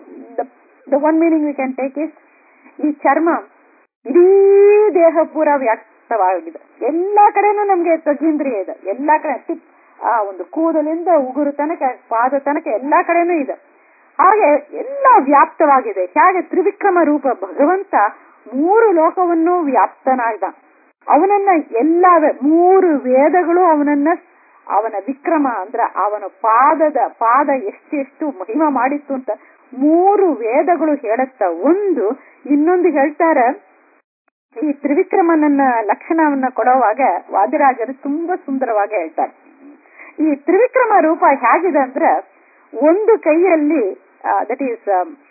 the one meaning we can take is ಈ ಚರ್ಮ ಇಡೀ ದೇಹ ಪೂರ ವ್ಯಾಪ್ತವಾಗಿದೆ ಎಲ್ಲಾ ಕಡೆನೂ ನಮ್ಗೆ ತ್ವಗ್ಗಿಂದ್ರಿಯ ಇದೆ ಎಲ್ಲಾ ಕಡೆ ಟಿಪ್ ಆ ಒಂದು ಕೂದಲಿಂದ ಉಗುರು ತನಕ ಪಾದ ತನಕ ಎಲ್ಲಾ ಕಡೆನೂ ಇದೆ ಹಾಗೆ ಎಲ್ಲ ವ್ಯಾಪ್ತವಾಗಿದೆ ಹೇಗೆ ತ್ರಿವಿಕ್ರಮ ರೂಪ ಭಗವಂತ ಮೂರು ಲೋಕವನ್ನು ವ್ಯಾಪ್ತನಾದ ಅವನನ್ನ ಎಲ್ಲ ವೆ- ಮೂರು ವೇದಗಳು ಅವನನ್ನ ಅವನ ವಿಕ್ರಮ ಅಂದ್ರ ಅವನ ಪಾದದ ಪಾದ ಎಷ್ಟೆಷ್ಟು ಮಹಿಮ ಮಾಡಿತ್ತು ಅಂತ ಮೂರು ವೇದಗಳು ಹೇಳುತ್ತ ಒಂದು ಇನ್ನೊಂದು ಹೇಳ್ತಾರೆ ಈ ತ್ರಿವಿಕ್ರಮನನ್ನ ಲಕ್ಷಣವನ್ನ ಕೊಡುವಾಗ ವಾದಿರಾಜರು ತುಂಬಾ ಸುಂದರವಾಗಿ ಹೇಳ್ತಾರೆ ಈ ತ್ರಿವಿಕ್ರಮ ರೂಪ ಹೇಗಿದೆ ಅಂದ್ರೆ ಒಂದು ಕೈಯಲ್ಲಿ ದಟ್ ಈಸ್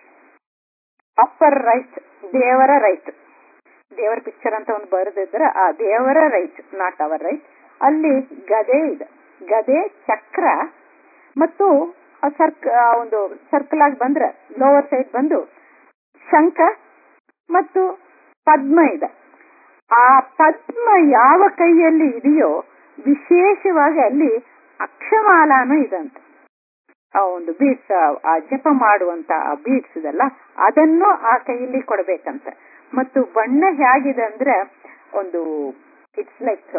ಅಪ್ಪರ್ ರೈಟ್ ದೇವರ ರೈಟ್ ದೇವರ ಪಿಕ್ಚರ್ ಅಂತ ಒಂದು ಬರೆದಿದ್ರೆ ಆ ದೇವರ ರೈಟ್ ನಾಟ್ ಅವರ್ ರೈಟ್ ಅಲ್ಲಿ ಗದೆ ಇದೆ ಗದೆ ಚಕ್ರ ಮತ್ತು ಆ ಸರ್ಕ್ ಆ ಒಂದು ಸರ್ಕಲ್ ಆಗಿ ಬಂದ್ರೆ ಲೋವರ್ ಸೈಡ್ ಬಂದು ಶಂಖ ಮತ್ತು ಪದ್ಮ ಇದೆ ಆ ಪದ್ಮ ಯಾವ ಕೈಯಲ್ಲಿ ಇದೆಯೋ ವಿಶೇಷವಾಗಿ ಅಲ್ಲಿ ಅಕ್ಷಮಾಲಾನು ಇದಂತೆ ಆ ಒಂದು ಬೀಡ್ಸ್ ಆ ಜಪ ಮಾಡುವಂತ ಆ ಬೀಡ್ಸ್ ಇದೆಲ್ಲ ಅದನ್ನು ಆ ಕೈಯಲ್ಲಿ ಕೊಡ್ಬೇಕಂತ ಮತ್ತು ಬಣ್ಣ ಹೇಗಿದೆ ಅಂದ್ರೆ ಒಂದು ಇಟ್ಸ್ ಲೈಕ್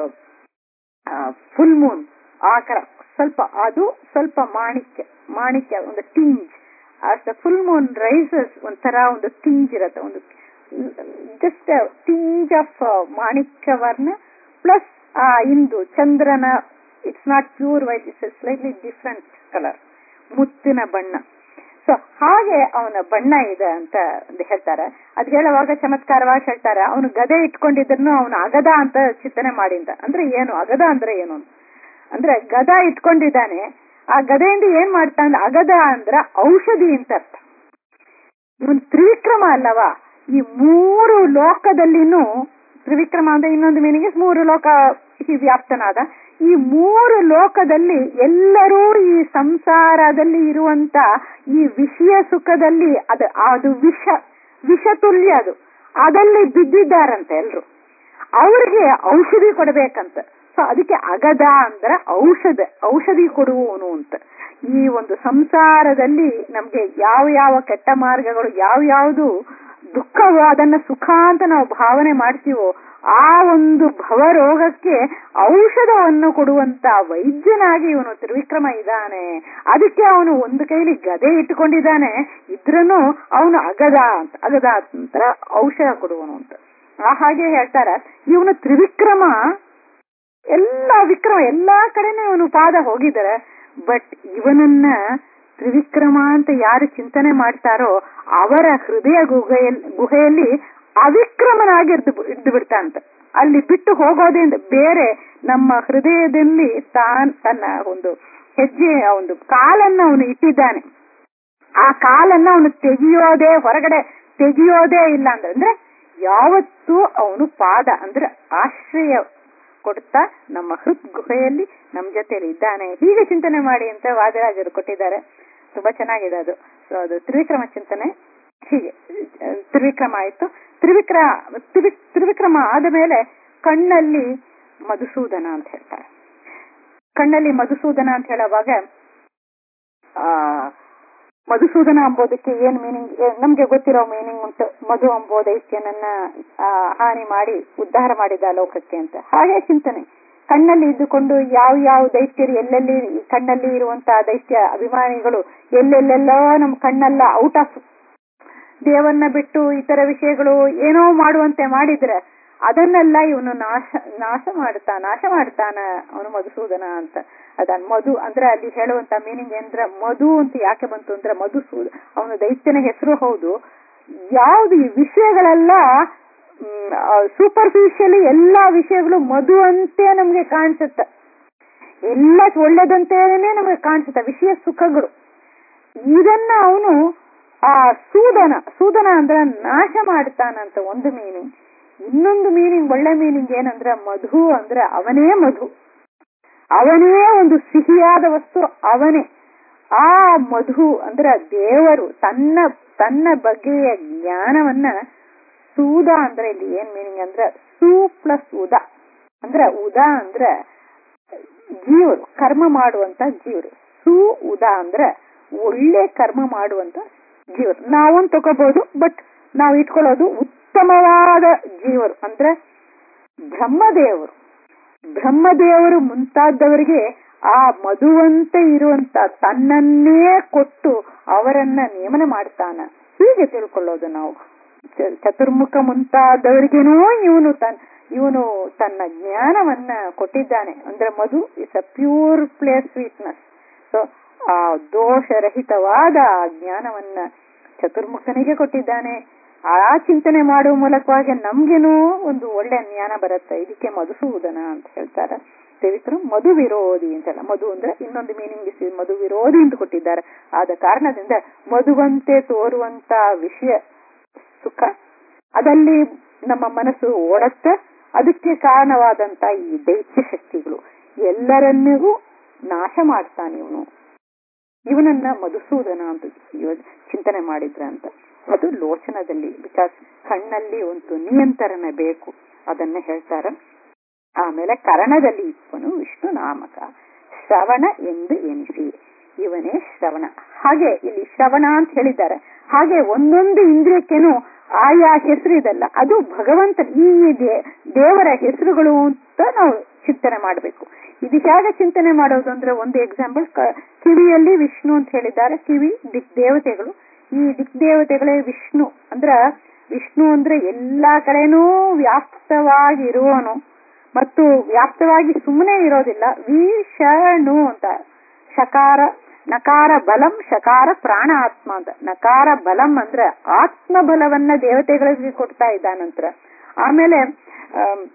ಫುಲ್ ಮೂನ್ ಆಕಾರ ಸ್ವಲ್ಪ ಅದು ಸ್ವಲ್ಪ ಮಾಣಿಕ್ಯ ಮಾಣಿಕ್ಯ ಒಂದು ಟಿಂಜ್ ಫುಲ್ ಮೂನ್ ರೈಸಸ್ ಒಂಥರ ಒಂದು ಟಿಂಜ್ ಇರುತ್ತೆ ಒಂದು ಜಸ್ಟ್ ಟಿಂಜ್ ಆಫ್ ಮಾಣಿಕ್ಯ ವರ್ಣ ಪ್ಲಸ್ ಆ ಇಂದು ಚಂದ್ರನ it's not pure white it's slightly different colour ಮುತ್ತಿನ ಬಣ್ಣ ಸೊ ಹಾಗೆ ಅವನ ಬಣ್ಣ ಇದೆ ಅಂತ ಒಂದು ಹೇಳ್ತಾರೆ ಅದ್ ಹೇಳುವಾಗ ಚಮತ್ಕಾರವಾಗಿ ಹೇಳ್ತಾರೆ ಅವನು ಗದೆ ಇಟ್ಕೊಂಡಿದ್ರು ಅವನು ಅಗದ ಅಂತ ಚಿಂತನೆ ಮಾಡಿಂದ ಅಂದ್ರೆ ಏನು ಅಗದ ಅಂದ್ರೆ ಏನು ಅಂತ. ಅಂದ್ರೆ ಗದ ಇಟ್ಕೊಂಡಿದ್ದಾನೆ ಆ ಗದೆಯಿಂದ ಏನ್ ಮಾಡ್ತಾನೆ ಅಗದ ಅಂದ್ರ ಔಷಧಿ ಅಂತ ಅರ್ಥ ಇವನ್ ತ್ರಿವಿಕ್ರಮ ಅಲ್ಲವಾ ಈ ಮೂರು ಲೋಕದಲ್ಲಿನೂ ತ್ರಿವಿಕ್ರಮ ಅಂದ್ರೆ ಇನ್ನೊಂದು ಮೀನಿಗೆ ಮೂರು ಲೋಕ ಈ ವ್ಯಾಪ್ತನಾದ ಈ ಮೂರು ಲೋಕದಲ್ಲಿ ಎಲ್ಲರೂ ಈ ಸಂಸಾರದಲ್ಲಿ ಇರುವಂತ ಈ ವಿಷಯ ಸುಖದಲ್ಲಿ ಅದು ಅದು ವಿಷ ವಿಷ ತುಲ್ಯ ಅದು ಅದಲ್ಲಿ ಬಿದ್ದಿದ್ದಾರಂತೆ ಎಲ್ರು ಅವ್ರಿಗೆ ಔಷಧಿ ಕೊಡ್ಬೇಕಂತ ಸೊ ಅದಕ್ಕೆ ಅಗದ ಅಂದ್ರ ಔಷಧ ಔಷಧಿ ಕೊಡುವವನು ಅಂತ ಈ ಒಂದು ಸಂಸಾರದಲ್ಲಿ ನಮ್ಗೆ ಯಾವ ಯಾವ ಕೆಟ್ಟ ಮಾರ್ಗಗಳು ಯಾವ ಯಾವುದು ದುಃಖವು ಅದನ್ನ ಸುಖ ಅಂತ ನಾವು ಭಾವನೆ ಮಾಡ್ತೀವೋ ಆ ಒಂದು ಭವರೋಗಕ್ಕೆ ಔಷಧವನ್ನು ಕೊಡುವಂತ ವೈದ್ಯನಾಗಿ ಇವನು ತ್ರಿವಿಕ್ರಮ ಇದ್ದಾನೆ ಅದಕ್ಕೆ ಅವನು ಒಂದು ಕೈಲಿ ಗದೆ ಇಟ್ಟುಕೊಂಡಿದ್ದಾನೆ ಇದ್ರನು ಅವನು ಅಗದ ಅಂತ ಅಗದ ಅಂತ ಔಷಧ ಕೊಡುವನು ಅಂತ ಆ ಹಾಗೆ ಹೇಳ್ತಾರ ಇವನು ತ್ರಿವಿಕ್ರಮ ಎಲ್ಲಾ ವಿಕ್ರಮ ಎಲ್ಲಾ ಕಡೆನೂ ಇವನು ಪಾದ ಹೋಗಿದ್ದಾರೆ ಬಟ್ ಇವನನ್ನ ತ್ರಿವಿಕ್ರಮ ಅಂತ ಯಾರು ಚಿಂತನೆ ಮಾಡ್ತಾರೋ ಅವರ ಹೃದಯ ಗುಹೆಯಲ್ಲಿ ಗುಹೆಯಲ್ಲಿ ಅವಿಕ್ರಮನಾಗಿ ಇರ್ದು ಇದ್ದು ಬಿಡ್ತಾನಂತ ಅಲ್ಲಿ ಬಿಟ್ಟು ಹೋಗೋದ್ರಿಂದ ಬೇರೆ ನಮ್ಮ ಹೃದಯದಲ್ಲಿ ತಾನ್ ತನ್ನ ಒಂದು ಹೆಜ್ಜೆ ಒಂದು ಕಾಲನ್ನ ಅವನು ಇಟ್ಟಿದ್ದಾನೆ ಆ ಕಾಲನ್ನ ಅವನು ತೆಗಿಯೋದೇ ಹೊರಗಡೆ ತೆಗಿಯೋದೇ ಇಲ್ಲ ಅಂದ್ರೆ ಅಂದ್ರೆ ಯಾವತ್ತೂ ಅವನು ಪಾದ ಅಂದ್ರೆ ಆಶ್ರಯ ಕೊಡ್ತಾ ನಮ್ಮ ಹೃತ್ ಗುಹೆಯಲ್ಲಿ ನಮ್ಮ ಜೊತೆಲಿ ಇದ್ದಾನೆ ಹೀಗೆ ಚಿಂತನೆ ಮಾಡಿ ಅಂತ ವಾದರಾಜರು ಕೊಟ್ಟಿದ್ದಾರೆ ತುಂಬಾ ಚೆನ್ನಾಗಿದೆ ಅದು ಸೊ ಅದು ತ್ರಿವಿಕ್ರಮ ಚಿಂತನೆ ಹೀಗೆ ಅಹ್, ತ್ರಿವಿಕ್ರಮ ಆಯ್ತು ತ್ರಿವಿಕ್ರ ತ್ರಿವಿ- ತ್ರಿವಿಕ್ರಮ ಆದ ಮೇಲೆ ಕಣ್ಣಲ್ಲಿ ಮಧುಸೂದನ ಅಂತ ಹೇಳ್ತಾರೆ ಕಣ್ಣಲ್ಲಿ ಮಧುಸೂದನ ಅಂತ ಹೇಳುವಾಗ ಆ ಮಧುಸೂದನ ಅಂಬೋದಕ್ಕೆ ಏನ್ ಮೀನಿಂಗ್ ನಮ್ಗೆ ಗೊತ್ತಿರೋ ಮೀನಿಂಗ್ ಉಂಟು ಮಧು ಅಂಬೋ ದೈತ್ಯನನ್ನ ಆ, ಹಾನಿ ಮಾಡಿ ಉದ್ಧಾರ ಮಾಡಿದ ಲೋಕಕ್ಕೆ ಅಂತ ಹಾಗೆ ಚಿಂತನೆ ಕಣ್ಣಲ್ಲಿ ಇದ್ದುಕೊಂಡು ಯಾವ ಯಾವ ದೈತ್ಯರು ಎಲ್ಲೆಲ್ಲಿ ಈ ಕಣ್ಣಲ್ಲಿ ಇರುವಂತಹ ದೈತ್ಯ ಅಭಿಮಾನಿಗಳು ಎಲ್ಲೆಲ್ಲೆಲ್ಲೋ ನಮ್ಮ ಕಣ್ಣೆಲ್ಲ ಔಟ್ ಆಫ್ ದೇವನ್ನ ಬಿಟ್ಟು ಇತರ ವಿಷಯಗಳು ಏನೋ ಮಾಡುವಂತೆ ಮಾಡಿದ್ರೆ ಅದನ್ನೆಲ್ಲ ಇವನು ನಾಶ ನಾಶ ಮಾಡ್ತಾ ನಾಶ ಮಾಡ್ತಾನ ಅವನು ಮಧುಸೂದನ ಅಂತ ಅದನ್ ಮಧು ಅಂದ್ರೆ ಅಲ್ಲಿ ಹೇಳುವಂತ ಮೀನಿಂಗ್ ಅಂದ್ರೆ ಮಧು ಅಂತ ಯಾಕೆ ಬಂತು ಅಂದ್ರೆ ಮಧುಸೂದ ಅವನು ದೈತ್ಯನ ಹೆಸರು ಹೌದು ಯಾವ್ದು ಈ ವಿಷಯಗಳೆಲ್ಲ ಸೂಪರ್ಫಿಷಿಯಲಿ ಎಲ್ಲಾ ವಿಷಯಗಳು ಮಧು ಅಂತೆ ನಮ್ಗೆ ಕಾಣಿಸುತ್ತೆ ಎಲ್ಲ ಒಳ್ಳೇದಂತೇನೆ ನಮಗೆ ಕಾಣಿಸುತ್ತೆ ವಿಷಯ ಸುಖಗಳು ಇದನ್ನ ಅವನು ಆ ಸೂದನ ಸೂದನ ಅಂದ್ರೆ ನಾಶ ಮಾಡ್ತಾನಂತ ಒಂದು ಮೀನಿಂಗ್ ಇನ್ನೊಂದು ಮೀನಿಂಗ್ ಒಳ್ಳೆ ಮೀನಿಂಗ್ ಏನಂದ್ರೆ ಮಧು ಅಂದ್ರೆ ಅವನೇ ಮಧು ಅವನೇ ಒಂದು ಸಿಹಿಯಾದ ವಸ್ತು ಅವನೇ ಆ ಮಧು ಅಂದ್ರೆ ದೇವರು ತನ್ನ ತನ್ನ ಬಗೆಯ ಜ್ಞಾನವನ್ನ ಸೂದ ಅಂದ್ರೆ ಇಲ್ಲಿ ಏನ್ ಮೀನಿಂಗ್ ಅಂದ್ರೆ ಸು ಪ್ಲಸ್ ಉದ ಅಂದ್ರೆ ಉದ ಅಂದ್ರೆ ಜೀವರು ಕರ್ಮ ಮಾಡುವಂತ ಜೀವರು ಸು ಉದ ಅಂದ್ರೆ ಒಳ್ಳೆ ಕರ್ಮ ಮಾಡುವಂತ ಜೀವರು ನಾವೊಂದು ತಗೋಬಹುದು ಬಟ್ ನಾವು ಇಟ್ಕೊಳ್ಳೋದು ಉತ್ತಮವಾದ ಜೀವರು ಅಂದ್ರೆ ಬ್ರಹ್ಮದೇವರು ಬ್ರಹ್ಮದೇವರು ಮುಂತಾದವರಿಗೆ ಆ ಮಧುವಂತೆ ಇರುವಂತ ತನ್ನನ್ನೇ ಕೊಟ್ಟು ಅವರನ್ನ ನೇಮನ ಮಾಡ್ತಾನ ಹೀಗೆ ತಿಳ್ಕೊಳ್ಳೋದು ನಾವು ಚ- ಚತುರ್ಮುಖ ಮುಂತಾದವರಿಗೇನೋ ಇವನು ತನ್ ಇವನು ತನ್ನ ಜ್ಞಾನವನ್ನ ಕೊಟ್ಟಿದ್ದಾನೆ ಅಂದ್ರೆ ಮಧು is a pure place sweetness so ಆ ದೋಷರಹಿತವಾದ ಆ ಜ್ಞಾನವನ್ನ ಚತುರ್ಮುಖನಿಗೆ ಕೊಟ್ಟಿದ್ದಾನೆ ಆ ಚಿಂತನೆ ಮಾಡುವ ಮೂಲಕವಾಗಿ ನಮ್ಗೇನೋ ಒಂದು ಒಳ್ಳೆ ಜ್ಞಾನ ಬರುತ್ತೆ ಇದಕ್ಕೆ ಮಧುಸೂದನ ಅಂತ ಹೇಳ್ತಾರೆ ದೇವಿಕರು ಮಧು ವಿರೋಧಿ ಅಂತಲ್ಲ ಮಧು ಅಂದ್ರೆ ಇನ್ನೊಂದು ಮೀನಿಂಗ್ ಮಧು ವಿರೋಧಿ ಅಂತ ಕೊಟ್ಟಿದ್ದಾರೆ ಆದ ಕಾರಣದಿಂದ ಮಧುವಂತೆ ತೋರುವಂತ ವಿಷಯ ಸುಖ ಅದಲ್ಲಿ ನಮ್ಮ ಮನಸ್ಸು ಓಡತ್ತೆ ಅದಕ್ಕೆ ಕಾರಣವಾದಂತ ಈ ದೈತ್ಯ ಶಕ್ತಿಗಳು ಎಲ್ಲರನ್ನಿಗೂ ನಾಶ ಮಾಡ್ತಾನೆ ಇವನು ಇವನನ್ನ ಮಧುಸೂದನ ಅಂತ ಇವ- ಚಿಂತನೆ ಮಾಡಿದ್ರ ಅಂತ ಅದು ಲೋಚನದಲ್ಲಿ ಬಿಕಾಸ್ ಕಣ್ಣಲ್ಲಿ ಒಂದು ನಿಯಂತ್ರಣ ಬೇಕು ಅದನ್ನ ಹೇಳ್ತಾರೆ ಆಮೇಲೆ ಕರಣದಲ್ಲಿ ಇಪ್ಪನು ವಿಷ್ಣು ನಾಮಕ ಶ್ರವಣ ಎಂದು ಎನಿಸಿ ಇವನೇ ಶ್ರವಣ ಹಾಗೆ ಇಲ್ಲಿ ಶ್ರವಣ ಅಂತ ಹೇಳಿದ್ದಾರೆ ಹಾಗೆ ಒಂದೊಂದು ಇಂದ್ರಿಯಕ್ಕೇನು ಆಯಾ ಹೆಸರು ಇದಲ್ಲ ಅದು ಭಗವಂತ ಈ ದೇ- ದೇವರ ಹೆಸರುಗಳು ಅಂತ ನಾವು ಚಿಂತನೆ ಮಾಡಬೇಕು ಇದು ಹೇಗೆ ಚಿಂತನೆ ಮಾಡೋದು ಅಂದ್ರೆ ಒಂದು ಎಕ್ಸಾಂಪಲ್ ಕಿವಿಯಲ್ಲಿ ವಿಷ್ಣು ಅಂತ ಹೇಳಿದ್ದಾರೆ ಕಿವಿ ದಿಕ್ ದೇವತೆಗಳು ಈ ದಿಕ್ ದೇವತೆಗಳೇ ವಿಷ್ಣು ಅಂದ್ರ ವಿಷ್ಣು ಅಂದ್ರೆ ಎಲ್ಲಾ ಕಡೆನೂ ವ್ಯಾಪ್ತವಾಗಿ ಇರುವನು ಮತ್ತು ವ್ಯಾಪ್ತವಾಗಿ ಸುಮ್ಮನೆ ಇರೋದಿಲ್ಲ ವಿಷಣು ಅಂತ ಶಕಾರ ನಕಾರ ಬಲಂ ಶಕಾರ ಪ್ರಾಣ ಆತ್ಮ ಅಂತ ನಕಾರ ಬಲಂ ಅಂದ್ರೆ ಆತ್ಮ ಬಲವನ್ನ ದೇವತೆಗಳಿಗೆ ಕೊಡ್ತಾ ಇದ್ದಾನಂತ್ರ ಆಮೇಲೆ ಆಮ್,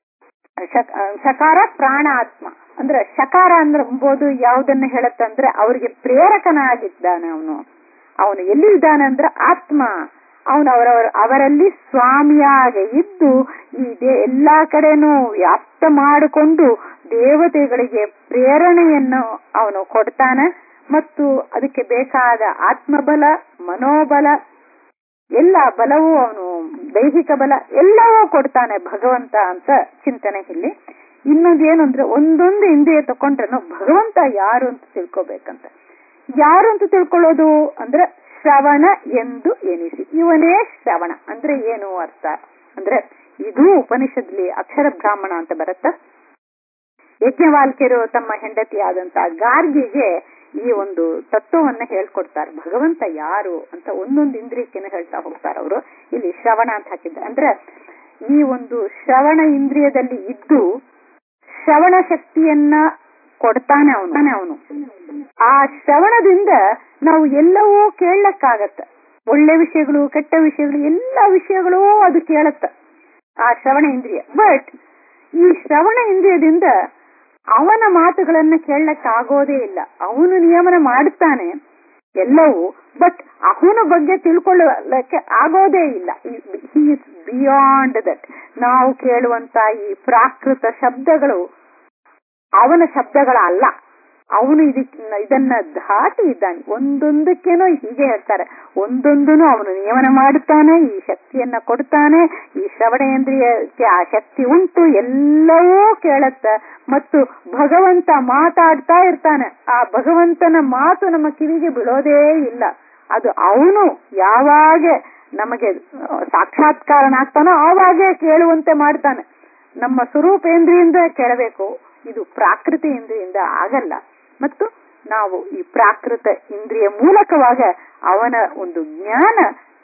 ಶಕ- ಆ, ಶಕಾರ ಪ್ರಾಣ ಆತ್ಮ ಅಂದ್ರೆ ಶಕಾರ ಅಂದ್ರೆ ಎಂಬುದು ಯಾವುದನ್ನ ಹೇಳತ್ತಂದ್ರೆ ಅವ್ರಿಗೆ ಪ್ರೇರಕನಾಗಿದ್ದಾನೆ ಅವನು ಅವನು ಎಲ್ಲಿ ಇದ್ದಾನೆ ಅಂದ್ರೆ ಆತ್ಮ ಅವನು ಅವರವರ ಅವರಲ್ಲಿ ಸ್ವಾಮಿಯಾಗಿ ಇದ್ದು ಈ ದೇ- ಎಲ್ಲಾ ಕಡೆನೂ ವ್ಯಾಪ್ತ ಮಾಡಿಕೊಂಡು ದೇವತೆಗಳಿಗೆ ಪ್ರೇರಣೆಯನ್ನು ಅವನು ಕೊಡ್ತಾನೆ ಮತ್ತು ಅದಕ್ಕೆ ಬೇಕಾದ ಆತ್ಮಬಲ ಮನೋಬಲ ಎಲ್ಲ ಬಲವೂ ಅವನು ದೈಹಿಕ ಬಲ ಎಲ್ಲವೂ ಕೊಡ್ತಾನೆ ಭಗವಂತ ಅಂತ ಚಿಂತನೆ ಇಲ್ಲಿ ಇನ್ನೊಂದು ಏನು ಅಂದ್ರೆ ಒಂದೊಂದು ಇಂದ್ರಿಯ ತಕೊಂಡ್ರೆ ಭಗವಂತ ಯಾರು ಅಂತ ತಿಳ್ಕೊಬೇಕಂತ ಯಾರು ಅಂತ ತಿಳ್ಕೊಳ್ಳೋದು ಅಂದ್ರೆ ಶ್ರವಣ ಎಂದು ಎನಿಸಿ ಇವನೇ ಶ್ರವಣ ಅಂದ್ರೆ ಏನು ಅರ್ಥ ಅಂದ್ರೆ ಇದು ಉಪನಿಷತ್ಲಿ ಅಕ್ಷರ ಬ್ರಾಹ್ಮಣ ಅಂತ ಬರುತ್ತೆ ಯಜ್ಞವಾಲ್ಕ್ಯರು ತಮ್ಮ ಹೆಂಡತಿಯಾದಂತ ಗಾರ್ಗಿಗೆ ಈ ಒಂದು ತತ್ವವನ್ನ ಹೇಳ್ಕೊಡ್ತಾರೆ ಭಗವಂತ ಯಾರು ಅಂತ ಒಂದೊಂದು ಇಂದ್ರಿಯಕ್ಕೇನು ಹೇಳ್ತಾ ಹೋಗ್ತಾರೆ ಅವರು ಇಲ್ಲಿ ಶ್ರವಣ ಅಂತ ಹಾಕಿದ್ದಾರೆ ಅಂದ್ರೆ ಈ ಒಂದು ಶ್ರವಣ ಇಂದ್ರಿಯದಲ್ಲಿ ಇದ್ದು ಶ್ರವಣ ಶಕ್ತಿಯನ್ನ ಕೊಡ್ತಾನೆ ಅವನು ಅವನು ಆ ಶ್ರವಣದಿಂದ ನಾವು ಎಲ್ಲವೂ ಕೇಳಕ್ಕಾಗತ್ತ ಒಳ್ಳೆ ವಿಷಯಗಳು ಕೆಟ್ಟ ವಿಷಯಗಳು ಎಲ್ಲ ವಿಷಯಗಳೂ ಅದು ಕೇಳತ್ತ ಆ ಶ್ರವಣ ಇಂದ್ರಿಯ ಬಟ್ ಈ ಶ್ರವಣ ಇಂದ್ರಿಯದಿಂದ ಅವನ ಮಾತುಗಳನ್ನ ಕೇಳಕ್ ಆಗೋದೇ ಇಲ್ಲ ಅವನು ನಿಯಮನ ಮಾಡುತ್ತಾನೆ ಎಲ್ಲವೂ ಬಟ್ ಅವನ ಬಗ್ಗೆ ತಿಳ್ಕೊಳ್ಳಕ್ಕೆ ಆಗೋದೇ ಇಲ್ಲ ಇಸ್ ಬಿಯಾಂಡ್ ದಟ್ ನಾವು ಕೇಳುವಂತ ಈ ಪ್ರಾಕೃತ ಶಬ್ದಗಳು ಅವನ ಶಬ್ದಗಳ ಅಲ್ಲ ಅವನು ಇದಕ್ ಇದನ್ನ ದಾಟಿ ಇದ್ದಾನೆ ಒಂದೊಂದಕ್ಕೇನೋ ಹೀಗೆ ಹೇಳ್ತಾರೆ ಒಂದೊಂದನು ಅವನು ನಿಯಮನ ಮಾಡುತ್ತಾನೆ ಈ ಶಕ್ತಿಯನ್ನ ಕೊಡ್ತಾನೆ ಈ ಶ್ರವಣೇಂದ್ರಿಯಕ್ಕೆ ಆ ಶಕ್ತಿ ಉಂಟು ಎಲ್ಲವೂ ಕೇಳತ್ತ ಮತ್ತು ಭಗವಂತ ಮಾತಾಡ್ತಾ ಇರ್ತಾನೆ ಆ ಭಗವಂತನ ಮಾತು ನಮ್ಮ ಕಿವಿಗೆ ಬೀಳೋದೇ ಇಲ್ಲ ಅದು ಅವನು ಯಾವಾಗ ನಮಗೆ ಸಾಕ್ಷಾತ್ಕಾರನಾಗ್ತಾನೋ ಆವಾಗೇ ಕೇಳುವಂತೆ ಮಾಡ್ತಾನೆ ನಮ್ಮ ಸ್ವರೂಪೇಂದ್ರಿಯಿಂದ ಕೇಳಬೇಕು ಇದು ಪ್ರಾಕೃತಿ ಇಂದ್ರಿಯಿಂದ ಆಗಲ್ಲ ಮತ್ತು ನಾವು ಈ ಪ್ರಾಕೃತ ಇಂದ್ರಿಯ ಮೂಲಕವಾಗ ಅವನ ಒಂದು ಜ್ಞಾನ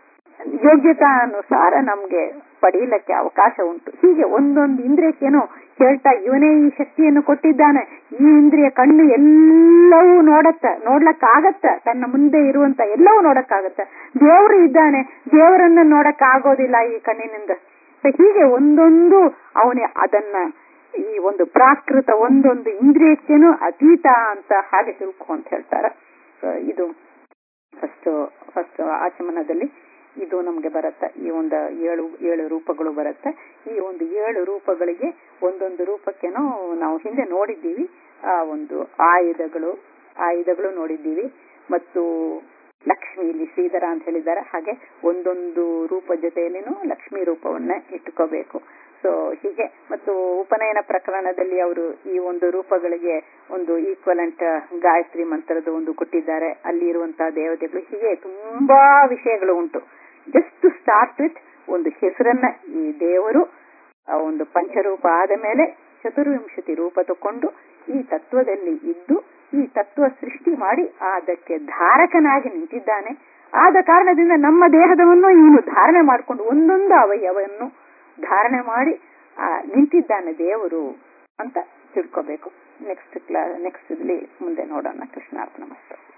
ಯೋಗ್ಯತಾನುಸಾರ ನಮ್ಗೆ ಪಡೀಲಿಕ್ಕೆ ಅವಕಾಶ ಉಂಟು ಹೀಗೆ ಒಂದೊಂದು ಇಂದ್ರಿಯಕ್ಕೇನೋ ಹೇಳ್ತಾ ಇವನೇ ಈ ಶಕ್ತಿಯನ್ನು ಕೊಟ್ಟಿದ್ದಾನೆ ಈ ಇಂದ್ರಿಯ ಕಣ್ಣು ಎಲ್ಲವೂ ನೋಡತ್ತ ನೋಡ್ಲಕ್ಕಾಗತ್ತ ತನ್ನ ಮುಂದೆ ಇರುವಂತ ಎಲ್ಲವೂ ನೋಡಕ್ಕಾಗತ್ತ ದೇವರು ಇದ್ದಾನೆ ದೇವರನ್ನ ನೋಡಕ್ ಆಗೋದಿಲ್ಲ ಈ ಕಣ್ಣಿನಿಂದ ಹೀಗೆ ಒಂದೊಂದು ಅವನೇ ಅದನ್ನ ಈ ಒಂದು ಪ್ರಾಕೃತ ಒಂದೊಂದು ಇಂದ್ರಿಯಕ್ಕೇನು ಅತೀತ ಅಂತ ಹಾಗೆ ತಿಳ್ಕೊ ಅಂತ ಹೇಳ್ತಾರೆ ಇದು ಫಸ್ಟ್ ಫಸ್ಟ್ ಆಚಮನದಲ್ಲಿ ಇದು ನಮ್ಗೆ ಬರುತ್ತೆ ಈ ಒಂದು ಏಳು ಏಳು ರೂಪಗಳು ಬರುತ್ತೆ ಈ ಒಂದು ಏಳು ರೂಪಗಳಿಗೆ ಒಂದೊಂದು ರೂಪಕ್ಕೇನೋ ನಾವು ಹಿಂದೆ ನೋಡಿದ್ದೀವಿ ಆ ಒಂದು ಆಯುಧಗಳು ಆಯುಧಗಳು ನೋಡಿದ್ದೀವಿ ಮತ್ತು ಲಕ್ಷ್ಮಿ ಇಲ್ಲಿ ಶ್ರೀಧರ ಅಂತ ಹೇಳಿದ್ದಾರೆ ಹಾಗೆ ಒಂದೊಂದು ರೂಪ ಜೊತೆಯಲ್ಲೇನು ಲಕ್ಷ್ಮಿ ರೂಪವನ್ನ ಇಟ್ಕೋಬೇಕು ಸೊ ಹೀಗೆ ಮತ್ತು ಉಪನಯನ ಪ್ರಕರಣದಲ್ಲಿ ಅವರು ಈ ಒಂದು ರೂಪಗಳಿಗೆ ಒಂದು ಈಕ್ವಲೆಂಟ್ ಗಾಯತ್ರಿ ಮಂತ್ರದ ಒಂದು ಕೊಟ್ಟಿದ್ದಾರೆ ಅಲ್ಲಿ ಇರುವಂತಹ ದೇವತೆಗಳು ಹೀಗೆ ತುಂಬಾ ವಿಷಯಗಳು ಉಂಟು ಜಸ್ಟ್ ಸ್ಟಾರ್ಟ್ ವಿತ್ ಒಂದು ಹೆಸರನ್ನ ಈ ದೇವರು ಒಂದು ಪಂಚರೂಪ ಆದ ಮೇಲೆ ಚತುರ್ವಿಂಶತಿ ರೂಪ ತಕೊಂಡು ಈ ತತ್ವದಲ್ಲಿ ಇದ್ದು ಈ ತತ್ವ ಸೃಷ್ಟಿ ಮಾಡಿ ಅದಕ್ಕೆ ಧಾರಕನಾಗಿ ನಿಂತಿದ್ದಾನೆ ಆದ ಕಾರಣದಿಂದ ನಮ್ಮ ದೇಹದವನ್ನು ಇವನು ಧಾರಣೆ ಮಾಡಿಕೊಂಡು ಒಂದೊಂದು ಅವಯವವನ್ನು ಧಾರಣೆ ಮಾಡಿ ಆ ನಿಂತಿದ್ದಾನೆ ದೇವರು ಅಂತ ತಿಳ್ಕೋಬೇಕು ನೆಕ್ಸ್ಟ್ ಕ್ಲಾ ನೆಕ್ಸ್ಟ್ ಇಲ್ಲಿ ಮುಂದೆ ನೋಡೋಣ ಕೃಷ್ಣಾರ್ಪಣ ಮಸ್ತು